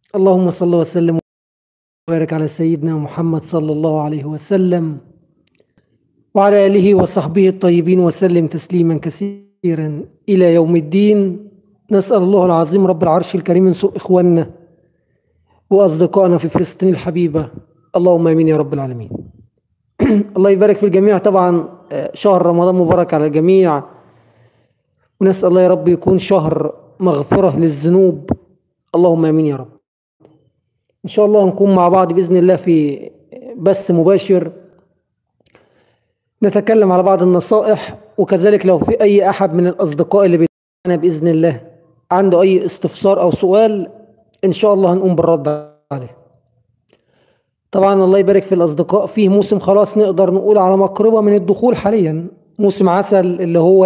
اللهم صل وسلم وبارك على سيدنا محمد صلى الله عليه وسلم وعلى آله وصحبه الطيبين وسلم تسليما كثيرا إلى يوم الدين نسأل الله العظيم رب العرش الكريم ينصر إخواننا وأصدقائنا في فلسطين الحبيبة اللهم آمين يا رب العالمين الله يبارك في الجميع طبعا شهر رمضان مبارك على الجميع ونسأل الله يا رب يكون شهر مغفرة للذنوب اللهم آمين يا رب إن شاء الله نكون مع بعض بإذن الله في بث مباشر نتكلم على بعض النصائح وكذلك لو في أي أحد من الأصدقاء اللي بيتابعنا بإذن الله عنده أي استفسار أو سؤال إن شاء الله هنقوم بالرد عليه طبعا الله يبارك في الأصدقاء فيه موسم خلاص نقدر نقول على مقربة من الدخول حاليا موسم عسل اللي هو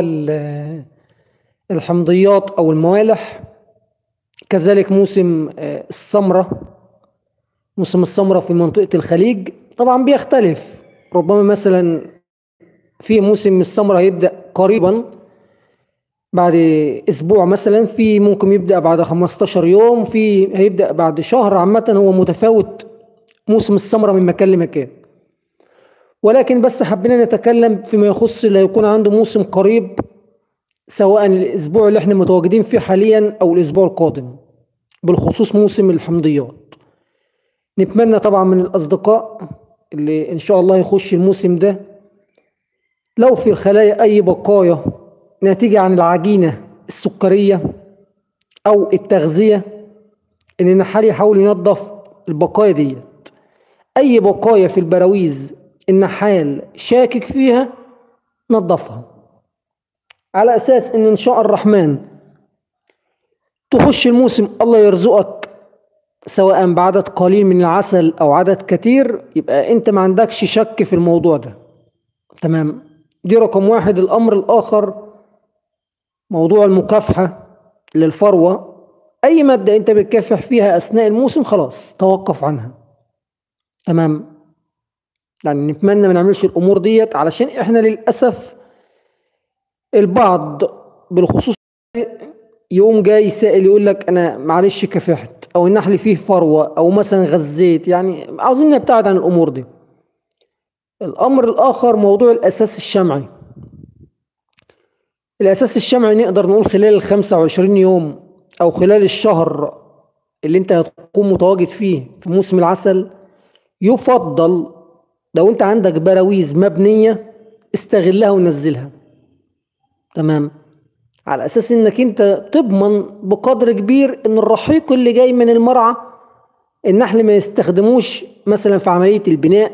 الحمضيات أو الموالح كذلك موسم السمرة موسم السمرة في منطقة الخليج طبعا بيختلف ربما مثلا في موسم السمرة هيبدأ قريبا بعد اسبوع مثلا في ممكن يبدا بعد 15 يوم في هيبدا بعد شهر عامه هو متفاوت موسم السمره من مكان لمكان ولكن بس حبينا نتكلم فيما يخص اللي هيكون عنده موسم قريب سواء الاسبوع اللي احنا متواجدين فيه حاليا او الاسبوع القادم بالخصوص موسم الحمضيات نتمنى طبعا من الاصدقاء اللي ان شاء الله يخش الموسم ده لو في الخلايا اي بقايا ناتجة عن العجينة السكرية أو التغذية إن النحال يحاول ينظف البقايا ديت أي بقايا في البراويز النحال شاكك فيها نظفها على أساس إن إن شاء الرحمن تخش الموسم الله يرزقك سواء بعدد قليل من العسل أو عدد كتير يبقى أنت ما عندكش شك في الموضوع ده تمام دي رقم واحد الأمر الآخر موضوع المكافحة للفروة أي مادة أنت بتكافح فيها أثناء الموسم خلاص توقف عنها تمام يعني نتمنى ما نعملش الأمور ديت علشان إحنا للأسف البعض بالخصوص يقوم جاي سائل يقول لك أنا معلش كافحت أو النحل فيه فروة أو مثلا غزيت يعني عاوزين نبتعد عن الأمور دي الأمر الآخر موضوع الأساس الشمعي الأساس الشمعي نقدر نقول خلال الخمسة وعشرين يوم أو خلال الشهر اللي أنت هتكون متواجد فيه في موسم العسل يفضل لو أنت عندك براويز مبنية استغلها ونزلها تمام على أساس إنك أنت تضمن بقدر كبير إن الرحيق اللي جاي من المرعى النحل ما يستخدموش مثلا في عملية البناء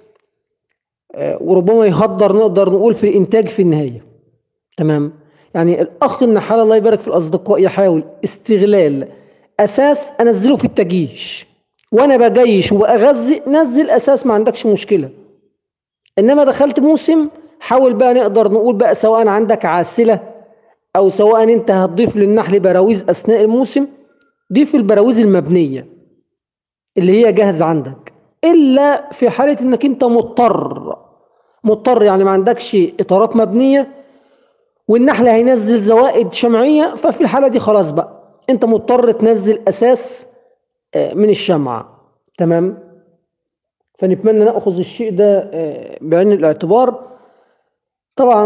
وربما يهدر نقدر نقول في الإنتاج في النهاية تمام يعني الاخ النحال الله يبارك في الاصدقاء يحاول استغلال اساس انزله في التجيش وانا بجيش وبغذي نزل اساس ما عندكش مشكله انما دخلت موسم حاول بقى نقدر نقول بقى سواء عندك عاسله او سواء انت هتضيف للنحل براويز اثناء الموسم ضيف البراويز المبنيه اللي هي جاهزه عندك الا في حاله انك انت مضطر مضطر يعني ما عندكش اطارات مبنيه والنحل هينزل زوائد شمعية ففي الحالة دي خلاص بقى انت مضطر تنزل اساس من الشمعة تمام فنتمنى ناخذ الشيء ده بعين الاعتبار طبعا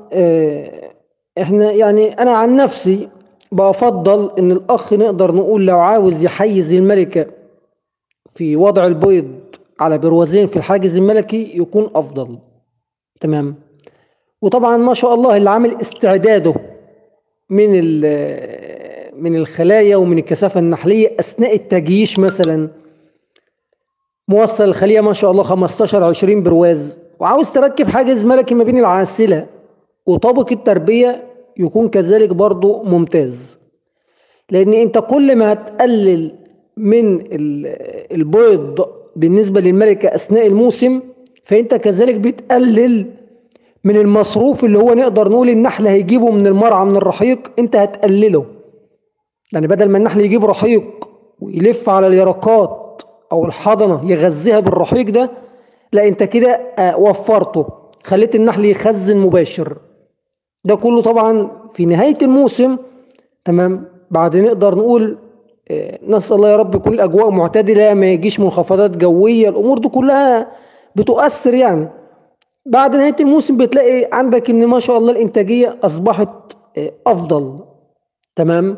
احنا يعني انا عن نفسي بفضل ان الاخ نقدر نقول لو عاوز يحيز الملكة في وضع البيض على بروازين في الحاجز الملكي يكون افضل تمام وطبعا ما شاء الله اللي عامل استعداده من من الخلايا ومن الكثافه النحليه اثناء التجييش مثلا موصل الخليه ما شاء الله 15 20 برواز وعاوز تركب حاجز ملكي ما بين العاسله وطابق التربيه يكون كذلك برضو ممتاز لان انت كل ما هتقلل من البيض بالنسبه للملكه اثناء الموسم فانت كذلك بتقلل من المصروف اللي هو نقدر نقول النحل هيجيبه من المرعى من الرحيق انت هتقلله يعني بدل ما النحل يجيب رحيق ويلف على اليرقات او الحضنه يغذيها بالرحيق ده لا انت كده وفرته خليت النحل يخزن مباشر ده كله طبعا في نهايه الموسم تمام بعد نقدر نقول آه، نسأل الله يا رب يكون الأجواء معتدلة ما يجيش منخفضات جوية الأمور دي كلها بتؤثر يعني بعد نهاية الموسم بتلاقي عندك إن ما شاء الله الإنتاجية أصبحت آه، أفضل تمام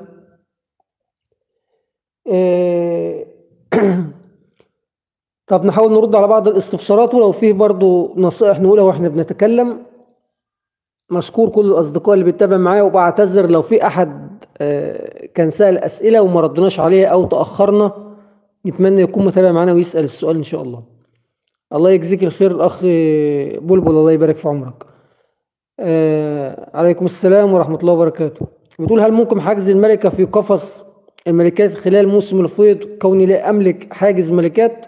آه، طب نحاول نرد على بعض الاستفسارات ولو فيه برضو نصائح نقولها واحنا بنتكلم مشكور كل الأصدقاء اللي بيتابع معايا وبعتذر لو في أحد آه، كان سأل أسئلة وما ردناش عليها أو تأخرنا نتمنى يكون متابع معانا ويسأل السؤال إن شاء الله الله يجزيك الخير الأخ بلبل الله يبارك في عمرك آه، عليكم السلام ورحمة الله وبركاته بتقول هل ممكن حجز الملكة في قفص الملكات خلال موسم الفيض كوني لا أملك حاجز ملكات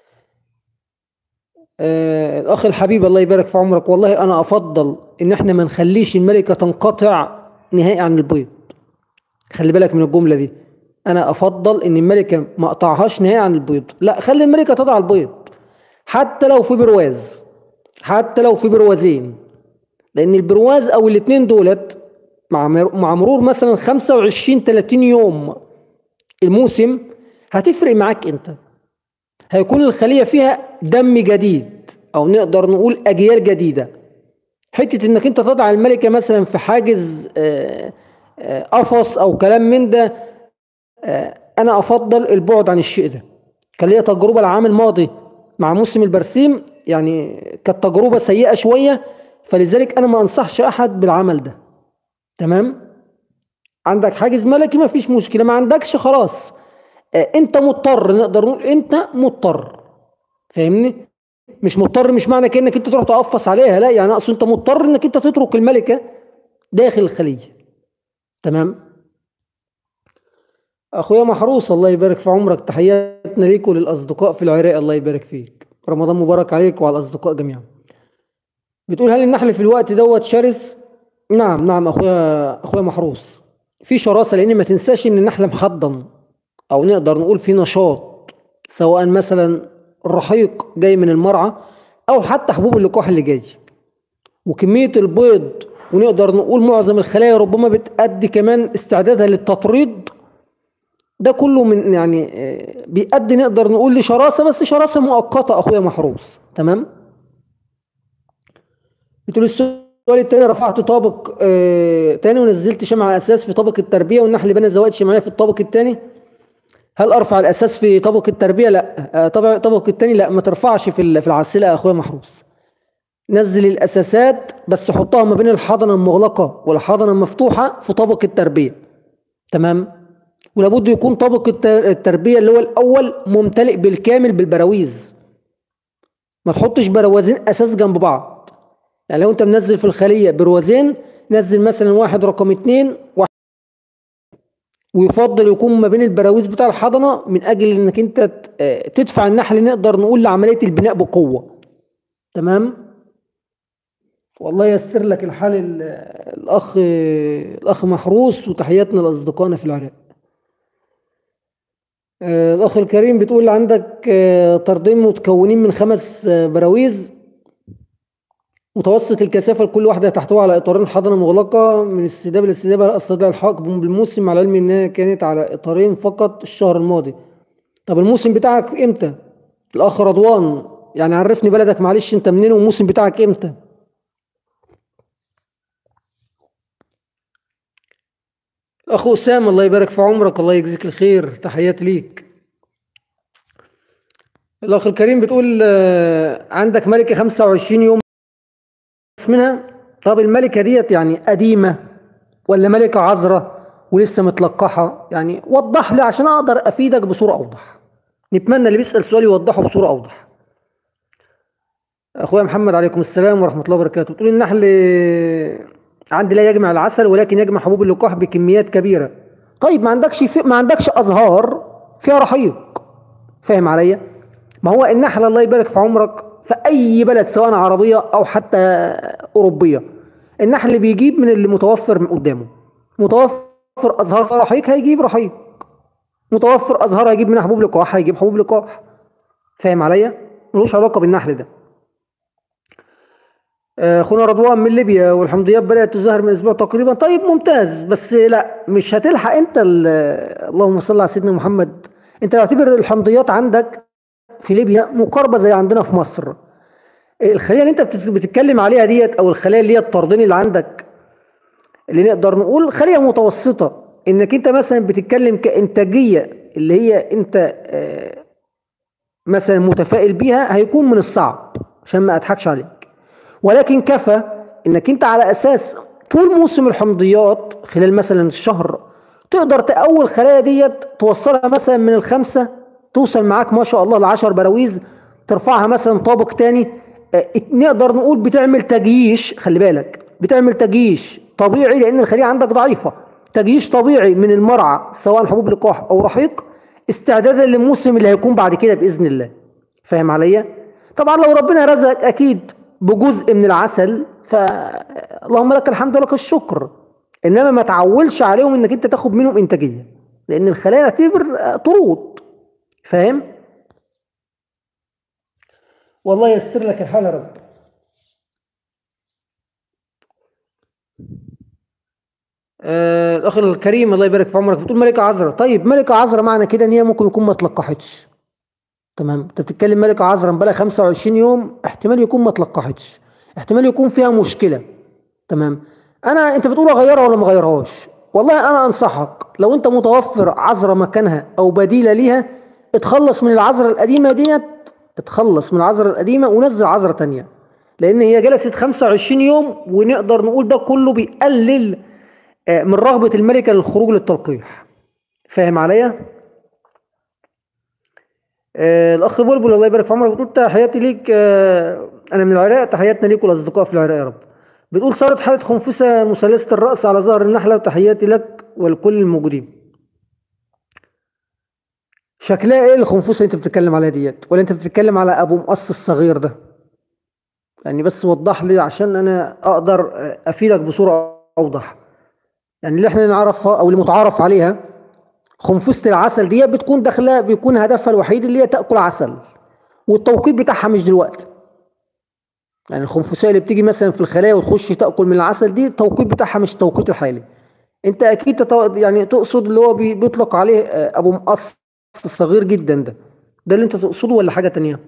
آه الأخ الحبيب الله يبارك في عمرك والله أنا أفضل إن إحنا ما نخليش الملكة تنقطع نهائي عن البيض خلي بالك من الجملة دي أنا أفضل إن الملكة ما أقطعهاش نهائي عن البيض لا خلي الملكة تضع البيض حتى لو في برواز حتى لو في بروازين لأن البرواز أو الاتنين دولت مع مع مرور مثلا 25 30 يوم الموسم هتفرق معاك انت هيكون الخلية فيها دم جديد او نقدر نقول اجيال جديدة حتة انك انت تضع الملكة مثلا في حاجز آه، آه، قفص او كلام من ده آه، انا افضل البعد عن الشيء ده كان ليا تجربة العام الماضي مع موسم البرسيم يعني كانت تجربة سيئة شوية فلذلك انا ما انصحش احد بالعمل ده تمام عندك حاجز ملكي ما فيش مشكلة ما عندكش خلاص آه، انت مضطر نقدر نقول انت مضطر فاهمني مش مضطر مش معنى كانك انت تروح تقفص عليها لا يعني اصل انت مضطر انك انت تترك الملكة داخل الخلية تمام اخويا محروس الله يبارك في عمرك تحياتنا ليك وللاصدقاء في العراق الله يبارك فيك رمضان مبارك عليك وعلى الاصدقاء جميعا بتقول هل النحل في الوقت دوت شرس نعم نعم اخويا اخويا محروس في شراسه لان ما تنساش ان النحل محضن او نقدر نقول في نشاط سواء مثلا الرحيق جاي من المرعى او حتى حبوب اللقاح اللي جاي وكميه البيض ونقدر نقول معظم الخلايا ربما بتأدي كمان استعدادها للتطريد ده كله من يعني آه، بيأدي نقدر نقول لشراسة بس شراسة مؤقتة أخويا محروس تمام بتقول السؤال التاني رفعت طابق آه تاني ونزلت شمعة أساس في طابق التربية والنحل بنى زوائد شمعية في الطابق التاني هل ارفع الاساس في طبق التربيه لا آه، طبعا طبق التاني لا ما ترفعش في في العسله يا اخويا محروس نزل الاساسات بس حطها ما بين الحضنه المغلقه والحضنه المفتوحه في طبق التربيه تمام ولابد يكون طبق التربيه اللي هو الاول ممتلئ بالكامل بالبراويز ما تحطش بروازين اساس جنب بعض يعني لو انت منزل في الخليه بروازين نزل مثلا واحد رقم اتنين واحد ويفضل يكون ما بين البراويز بتاع الحضنه من اجل انك انت تدفع النحل نقدر نقول لعمليه البناء بقوه تمام والله ييسر لك الحال الاخ الاخ محروس وتحياتنا لاصدقائنا في العراق آه، الاخ الكريم بتقول عندك آه، طردين متكونين من خمس آه، براويز متوسط الكثافة لكل واحدة تحتوي على إطارين حضنة مغلقة من استدابة لاستدابة أستطيع الحق بالموسم مع العلم إنها كانت على إطارين فقط الشهر الماضي طب الموسم بتاعك إمتى؟ الأخ رضوان يعني عرفني بلدك معلش أنت منين والموسم بتاعك إمتى؟ الأخ أسامة الله يبارك في عمرك الله يجزيك الخير تحياتي ليك الأخ الكريم بتقول آه، عندك ملكة 25 يوم منها طب الملكة ديت يعني قديمة ولا ملكة عذرة ولسه متلقحة يعني وضح لي عشان أقدر أفيدك بصورة أوضح نتمنى اللي بيسأل سؤال يوضحه بصورة أوضح أخويا محمد عليكم السلام ورحمة الله وبركاته تقول النحل عندي لا يجمع العسل ولكن يجمع حبوب اللقاح بكميات كبيرة طيب ما عندكش في ما عندكش أزهار فيها رحيق فاهم عليا ما هو النحل الله يبارك في عمرك في اي بلد سواء عربيه او حتى اوروبيه النحل بيجيب من اللي متوفر من قدامه متوفر ازهار في رحيق هيجيب رحيق متوفر ازهار هيجيب منها حبوب لقاح هيجيب حبوب لقاح فاهم عليا ملوش علاقه بالنحل ده آه، اخونا رضوان من ليبيا والحمضيات بدات تظهر من اسبوع تقريبا طيب ممتاز بس لا مش هتلحق انت اللهم صل على سيدنا محمد انت اعتبر الحمضيات عندك في ليبيا مقاربه زي عندنا في مصر الخليه اللي انت بتتكلم عليها ديت او الخلايا اللي هي الطردين اللي عندك اللي نقدر نقول خليه متوسطه انك انت مثلا بتتكلم كانتاجيه اللي هي انت آه، مثلا متفائل بيها هيكون من الصعب عشان ما اضحكش عليك ولكن كفى انك انت على اساس طول موسم الحمضيات خلال مثلا الشهر تقدر تأول خلايا ديت توصلها مثلا من الخمسة توصل معاك ما شاء الله لعشر براويز ترفعها مثلا طابق تاني آه، نقدر نقول بتعمل تجييش خلي بالك بتعمل تجييش طبيعي لان الخليه عندك ضعيفه تجييش طبيعي من المرعى سواء حبوب لقاح او رحيق استعدادا للموسم اللي هيكون بعد كده باذن الله فاهم عليا طبعا لو ربنا رزقك اكيد بجزء من العسل فاللهم لك الحمد ولك الشكر انما ما تعولش عليهم انك انت تاخد منهم انتاجيه لان الخلايا تعتبر طرود فاهم والله يسر لك الحال يا رب آه الاخ الكريم الله يبارك في عمرك بتقول ملكه عذراء طيب ملكه عذراء معنى كده ان هي ممكن يكون ما تلقحتش تمام انت بتتكلم ملكه عذراء بقى 25 يوم احتمال يكون ما تلقحتش احتمال يكون فيها مشكله تمام انا انت بتقول اغيرها ولا ما اغيرهاش والله انا انصحك لو انت متوفر عذراء مكانها او بديله ليها اتخلص من العذراء القديمه ديت اتخلص من العذراء القديمه ونزل عذراء تانية لان هي جلست 25 يوم ونقدر نقول ده كله بيقلل آه، من رغبة الملكة للخروج للتلقيح فاهم عليا؟ آه الأخ بلبل الله يبارك في عمرك بتقول تحياتي ليك آه أنا من العراق تحياتنا ليك والأصدقاء في العراق يا رب بتقول صارت حالة خنفسة مثلثة الرأس على ظهر النحلة وتحياتي لك ولكل الموجودين شكلها ايه الخنفسة اللي انت بتتكلم عليها ديت ولا انت بتتكلم على ابو مقص الصغير ده يعني بس وضح لي عشان انا اقدر آه، افيدك بصورة اوضح يعني اللي احنا نعرفها او المتعارف عليها خنفسة العسل دي بتكون داخله بيكون هدفها الوحيد اللي هي تاكل عسل والتوقيت بتاعها مش دلوقتي يعني الخنفسيه اللي بتيجي مثلا في الخلايا وتخش تاكل من العسل دي التوقيت بتاعها مش التوقيت الحالي انت اكيد تتو... يعني تقصد اللي هو بيطلق عليه آه، ابو مقص صغير جدا ده ده اللي انت تقصده ولا حاجه تانية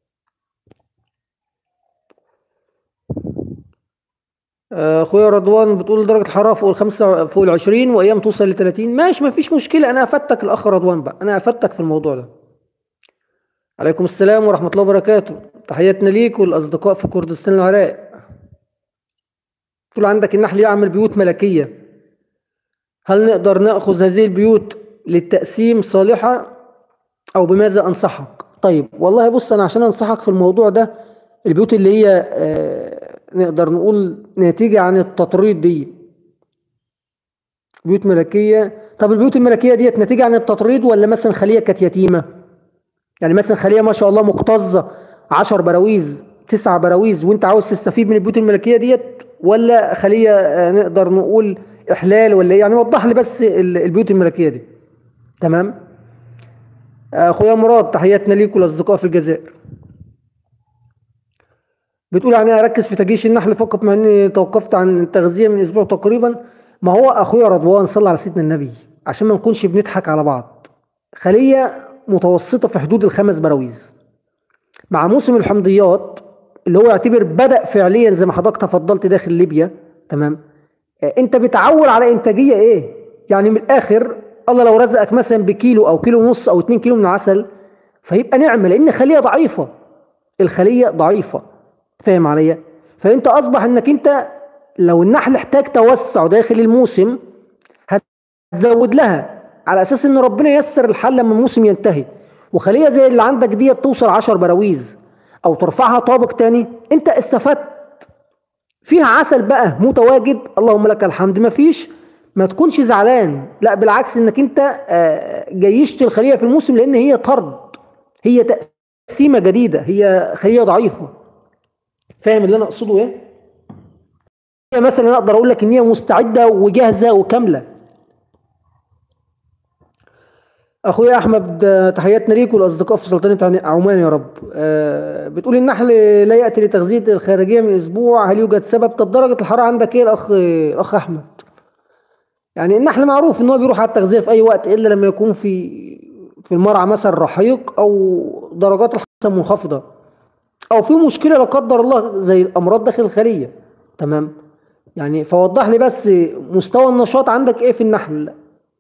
آه، اخويا رضوان بتقول درجه الحراره فوق الخمسة فوق ال 20 وايام توصل ل 30 ماشي ما فيش مشكله انا افدتك الاخ رضوان بقى انا افدتك في الموضوع ده عليكم السلام ورحمه الله وبركاته تحياتنا ليك والاصدقاء في كردستان العراق تقول عندك النحل يعمل بيوت ملكيه هل نقدر ناخذ هذه البيوت للتقسيم صالحه او بماذا انصحك طيب والله بص انا عشان انصحك في الموضوع ده البيوت اللي هي آه نقدر نقول ناتجة عن التطريد دي بيوت ملكية طب البيوت الملكية ديت ناتجة عن التطريد ولا مثلا خلية كانت يتيمة يعني مثلا خلية ما شاء الله مكتظة عشر براويز تسعة براويز وانت عاوز تستفيد من البيوت الملكية ديت ولا خلية آه، نقدر نقول إحلال ولا إيه؟ يعني وضح لي بس البيوت الملكية دي تمام أخويا مراد تحياتنا ليك والأصدقاء في الجزائر بتقول يعني اركز في تجيش النحل فقط مع اني توقفت عن التغذيه من اسبوع تقريبا ما هو اخويا رضوان صلى على سيدنا النبي عشان ما نكونش بنضحك على بعض خليه متوسطه في حدود الخمس براويز مع موسم الحمضيات اللي هو يعتبر بدا فعليا زي ما حضرتك تفضلت داخل ليبيا تمام آه، انت بتعول على انتاجيه ايه يعني من الاخر الله لو رزقك مثلا بكيلو او كيلو ونص او 2 كيلو من العسل فيبقى نعمه لان خليه ضعيفه الخليه ضعيفه فاهم عليا فانت اصبح انك انت لو النحل احتاج توسع داخل الموسم هتزود لها على اساس ان ربنا ييسر الحل لما الموسم ينتهي وخليه زي اللي عندك ديت توصل 10 براويز او ترفعها طابق تاني انت استفدت فيها عسل بقى متواجد اللهم لك الحمد ما فيش ما تكونش زعلان لا بالعكس انك انت آه، جيشت الخليه في الموسم لان هي طرد هي تقسيمه جديده هي خليه ضعيفه فاهم اللي انا اقصده ايه هي مثلا اقدر اقول لك ان هي مستعده وجاهزه وكامله اخويا احمد تحياتنا ليك والاصدقاء في سلطنه عمان يا رب أه بتقول النحل لا ياتي لتغذيه الخارجيه من اسبوع هل يوجد سبب طب درجه الحراره عندك ايه الاخ الاخ احمد يعني النحل معروف ان هو بيروح على التغذيه في اي وقت الا لما يكون في في المرعى مثلا رحيق او درجات الحراره منخفضه او في مشكله لا قدر الله زي الامراض داخل الخليه تمام يعني فوضح لي بس مستوى النشاط عندك ايه في النحل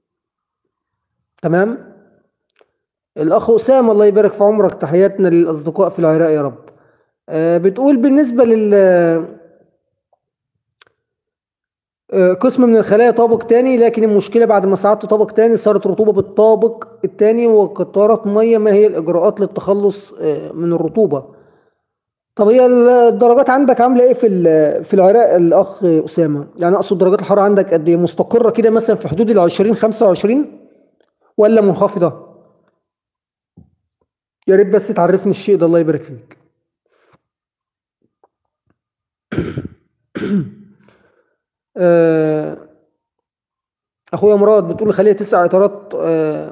تمام الاخ اسامه الله يبارك في عمرك تحياتنا للاصدقاء في العراق يا رب آه بتقول بالنسبه لل آه، قسم من الخلايا طابق تاني لكن المشكله بعد ما صعدت طابق تاني صارت رطوبه بالطابق التاني وقطرات ميه ما هي الاجراءات للتخلص آه، من الرطوبه طب هي الدرجات عندك عامله ايه في في العراق الاخ اسامه يعني اقصد درجات الحراره عندك قد ايه مستقره كده مثلا في حدود ال 20 25 ولا منخفضه يا ريت بس تعرفني الشيء ده الله يبارك فيك آه، اخويا مراد بتقول خليها تسع اطارات آه،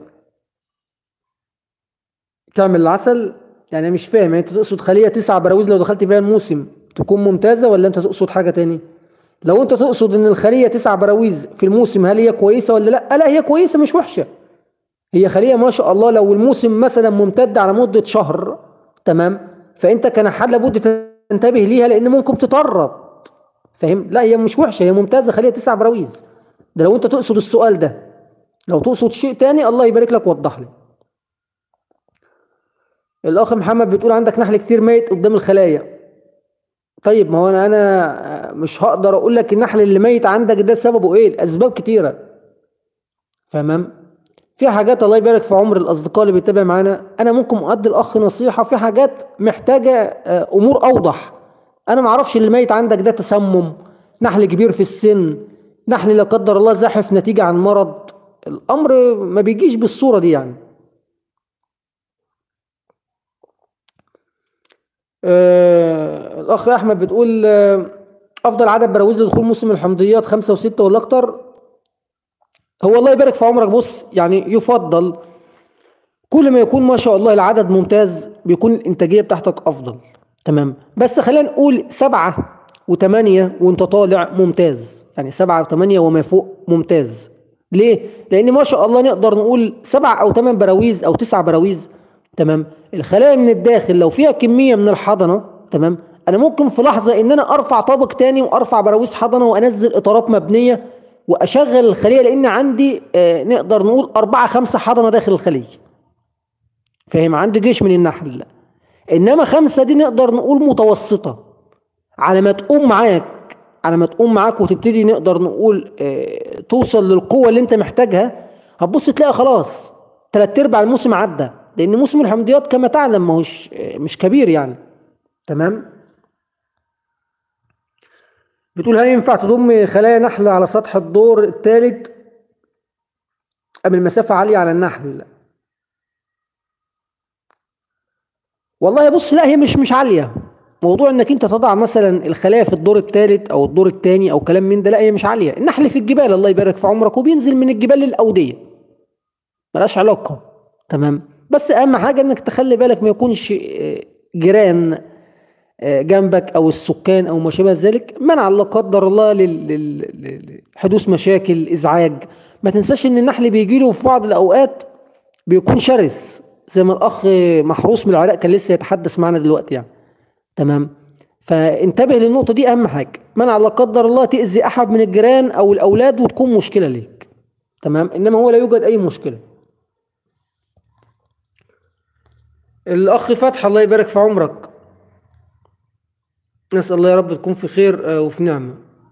تعمل العسل يعني مش فاهم يعني انت تقصد خليه تسع براويز لو دخلت فيها الموسم تكون ممتازه ولا انت تقصد حاجه تاني لو انت تقصد ان الخليه تسع براويز في الموسم هل هي كويسه ولا لا لا هي كويسه مش وحشه هي خليه ما شاء الله لو الموسم مثلا ممتد على مده شهر تمام فانت كنحال لابد تنتبه ليها لان ممكن تطرد فاهم لا هي مش وحشه هي ممتازه خليها تسع براويز ده لو انت تقصد السؤال ده لو تقصد شيء تاني الله يبارك لك وضح لي الاخ محمد بتقول عندك نحل كتير ميت قدام الخلايا طيب ما هو انا انا مش هقدر اقول لك النحل اللي ميت عندك ده سببه ايه الاسباب كتيره تمام في حاجات الله يبارك في عمر الاصدقاء اللي بيتابع معانا انا ممكن اؤدي الاخ نصيحه في حاجات محتاجه آه، امور اوضح انا ما اعرفش اللي ميت عندك ده تسمم نحل كبير في السن نحل لا قدر الله زاحف نتيجه عن مرض الامر ما بيجيش بالصوره دي يعني آه الاخ احمد بتقول آه افضل عدد براويز لدخول موسم الحمضيات خمسة وستة ولا اكتر هو الله يبارك في عمرك بص يعني يفضل كل ما يكون ما شاء الله العدد ممتاز بيكون الانتاجيه بتاعتك افضل تمام بس خلينا نقول سبعة وثمانية وانت طالع ممتاز يعني سبعة وثمانية وما فوق ممتاز ليه؟ لأن ما شاء الله نقدر نقول سبع أو ثمان براويز أو تسع براويز تمام الخلايا من الداخل لو فيها كمية من الحضنة تمام أنا ممكن في لحظة إن أنا أرفع طابق تاني وأرفع براويز حضنة وأنزل إطارات مبنية وأشغل الخلية لأن عندي آه نقدر نقول أربعة خمسة حضنة داخل الخلية فاهم عندي جيش من النحل انما خمسه دي نقدر نقول متوسطه على ما تقوم معاك على ما تقوم معاك وتبتدي نقدر نقول اه توصل للقوه اللي انت محتاجها هتبص تلاقي خلاص ثلاث ارباع الموسم عدى لان موسم الحمضيات كما تعلم ما هوش اه مش كبير يعني تمام بتقول هل ينفع تضم خلايا نحل على سطح الدور الثالث ام المسافه عاليه على النحل والله بص لا هي مش مش عاليه موضوع انك انت تضع مثلا الخلايا في الدور الثالث او الدور الثاني او كلام من ده لا هي مش عاليه النحل في الجبال الله يبارك في عمرك وبينزل من الجبال للاوديه ملهاش علاقه تمام بس اهم حاجه انك تخلي بالك ما يكونش آه، جيران آه، جنبك او السكان او ما شابه ذلك منع لا قدر الله لحدوث مشاكل ازعاج ما تنساش ان النحل بيجي له في بعض الاوقات بيكون شرس زي ما الاخ محروس من العراق كان لسه يتحدث معنا دلوقتي يعني تمام فانتبه للنقطه دي اهم حاجه منع لا قدر الله تاذي احد من الجيران او الاولاد وتكون مشكله ليك تمام انما هو لا يوجد اي مشكله الاخ فتح الله يبارك في عمرك نسال الله يا رب تكون في خير آه، وفي نعمه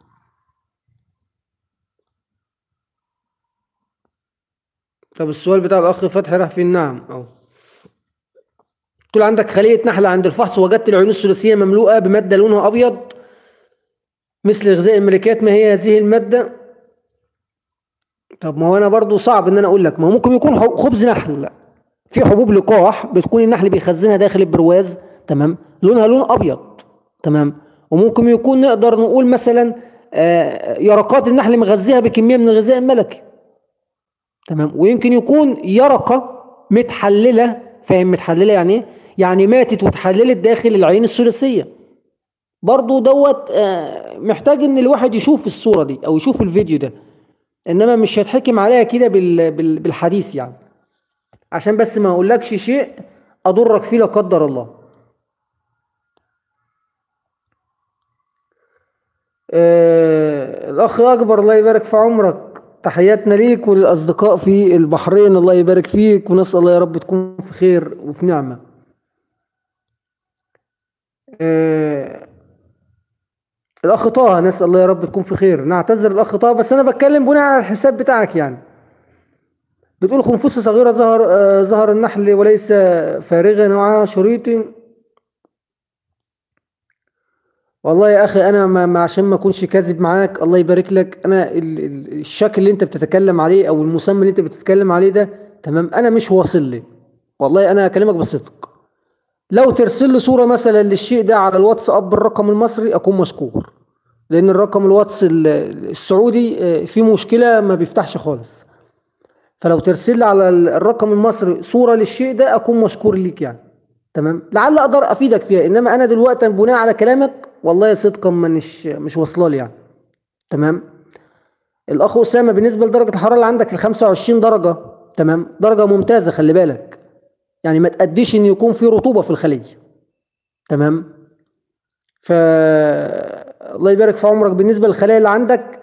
طب السؤال بتاع الاخ فتحي راح فين نعم أو. تقول عندك خلية نحلة عند الفحص وجدت العيون الثلاثية مملوءة بمادة لونها أبيض مثل غذاء الملكات ما هي هذه المادة طب ما هو أنا برضو صعب إن أنا أقول لك ما هو ممكن يكون خبز نحل في حبوب لقاح بتكون النحل بيخزنها داخل البرواز تمام لونها لون أبيض تمام وممكن يكون نقدر نقول مثلا آه، يرقات النحل مغذيها بكمية من الغذاء الملكي تمام ويمكن يكون يرقة متحلله فاهم متحلله يعني ايه يعني ماتت واتحللت داخل العين الثلاثيه برضو دوت آه، محتاج ان الواحد يشوف الصوره دي او يشوف الفيديو ده انما مش هيتحكم عليها كده بالحديث يعني عشان بس ما اقولكش شيء اضرك فيه لا قدر الله آه الاخ اكبر الله يبارك في عمرك تحياتنا ليك وللاصدقاء في البحرين الله يبارك فيك ونسال الله يا رب تكون في خير وفي نعمه آه الاخ طه نسال الله يا رب تكون في خير نعتذر الاخ طه بس انا بتكلم بناء على الحساب بتاعك يعني بتقول خنفسه صغيره ظهر آه ظهر النحل وليس فارغا ومعها شريط والله يا اخي انا ما عشان ما اكونش كاذب معاك الله يبارك لك انا الشكل اللي انت بتتكلم عليه او المسمى اللي انت بتتكلم عليه ده تمام انا مش واصل لي والله انا اكلمك بصدق لو ترسل لي صوره مثلا للشيء ده على الواتساب بالرقم المصري اكون مشكور لان الرقم الواتس السعودي آه، فيه مشكله ما بيفتحش خالص فلو ترسل لي على الرقم المصري صوره للشيء ده اكون مشكور ليك يعني تمام لعل اقدر افيدك فيها انما انا دلوقتي بناء على كلامك والله صدقا مش مش واصله لي يعني تمام الاخ اسامه بالنسبه لدرجه الحراره اللي عندك ال 25 درجه تمام درجه ممتازه خلي بالك يعني ما تأديش ان يكون في رطوبه في الخليه تمام ف الله يبارك في عمرك بالنسبه للخلايا اللي عندك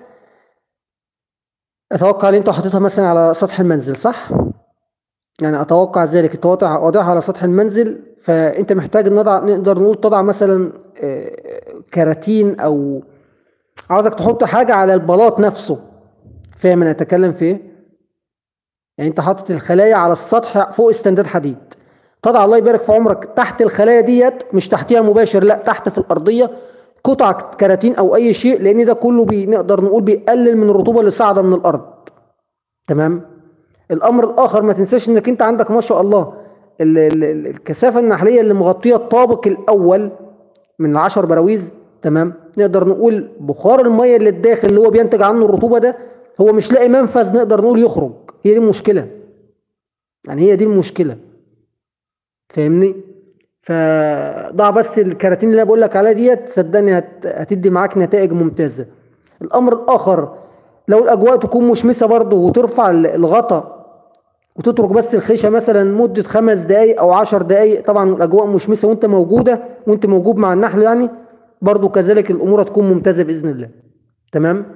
اتوقع ان انت حاططها مثلا على سطح المنزل صح يعني اتوقع ذلك انت واضعها على سطح المنزل فانت محتاج نضع نقدر نقول تضع مثلا آه، كراتين او عاوزك تحط حاجه على البلاط نفسه فاهم انا اتكلم في ايه يعني انت حاطط الخلايا على السطح فوق استنداد حديد تضع الله يبارك في عمرك تحت الخلايا ديت مش تحتها مباشر لا تحت في الارضيه قطع كراتين او اي شيء لان ده كله بنقدر نقول بيقلل من الرطوبه اللي صاعده من الارض تمام الامر الاخر ما تنساش انك انت عندك ما شاء الله الكثافه النحليه اللي مغطيه الطابق الاول من العشر براويز تمام نقدر نقول بخار الميه اللي الداخل اللي هو بينتج عنه الرطوبه ده هو مش لاقي منفذ نقدر نقول يخرج هي دي المشكله يعني هي دي المشكله فاهمني فضع بس الكراتين اللي انا بقول لك عليها ديت صدقني هتدي معاك نتائج ممتازه الامر الاخر لو الاجواء تكون مشمسه برضه وترفع الغطا وتترك بس الخيشه مثلا مده خمس دقائق او عشر دقائق طبعا الاجواء مشمسه وانت موجوده وانت موجود مع النحل يعني برضو كذلك الامور هتكون ممتازه باذن الله تمام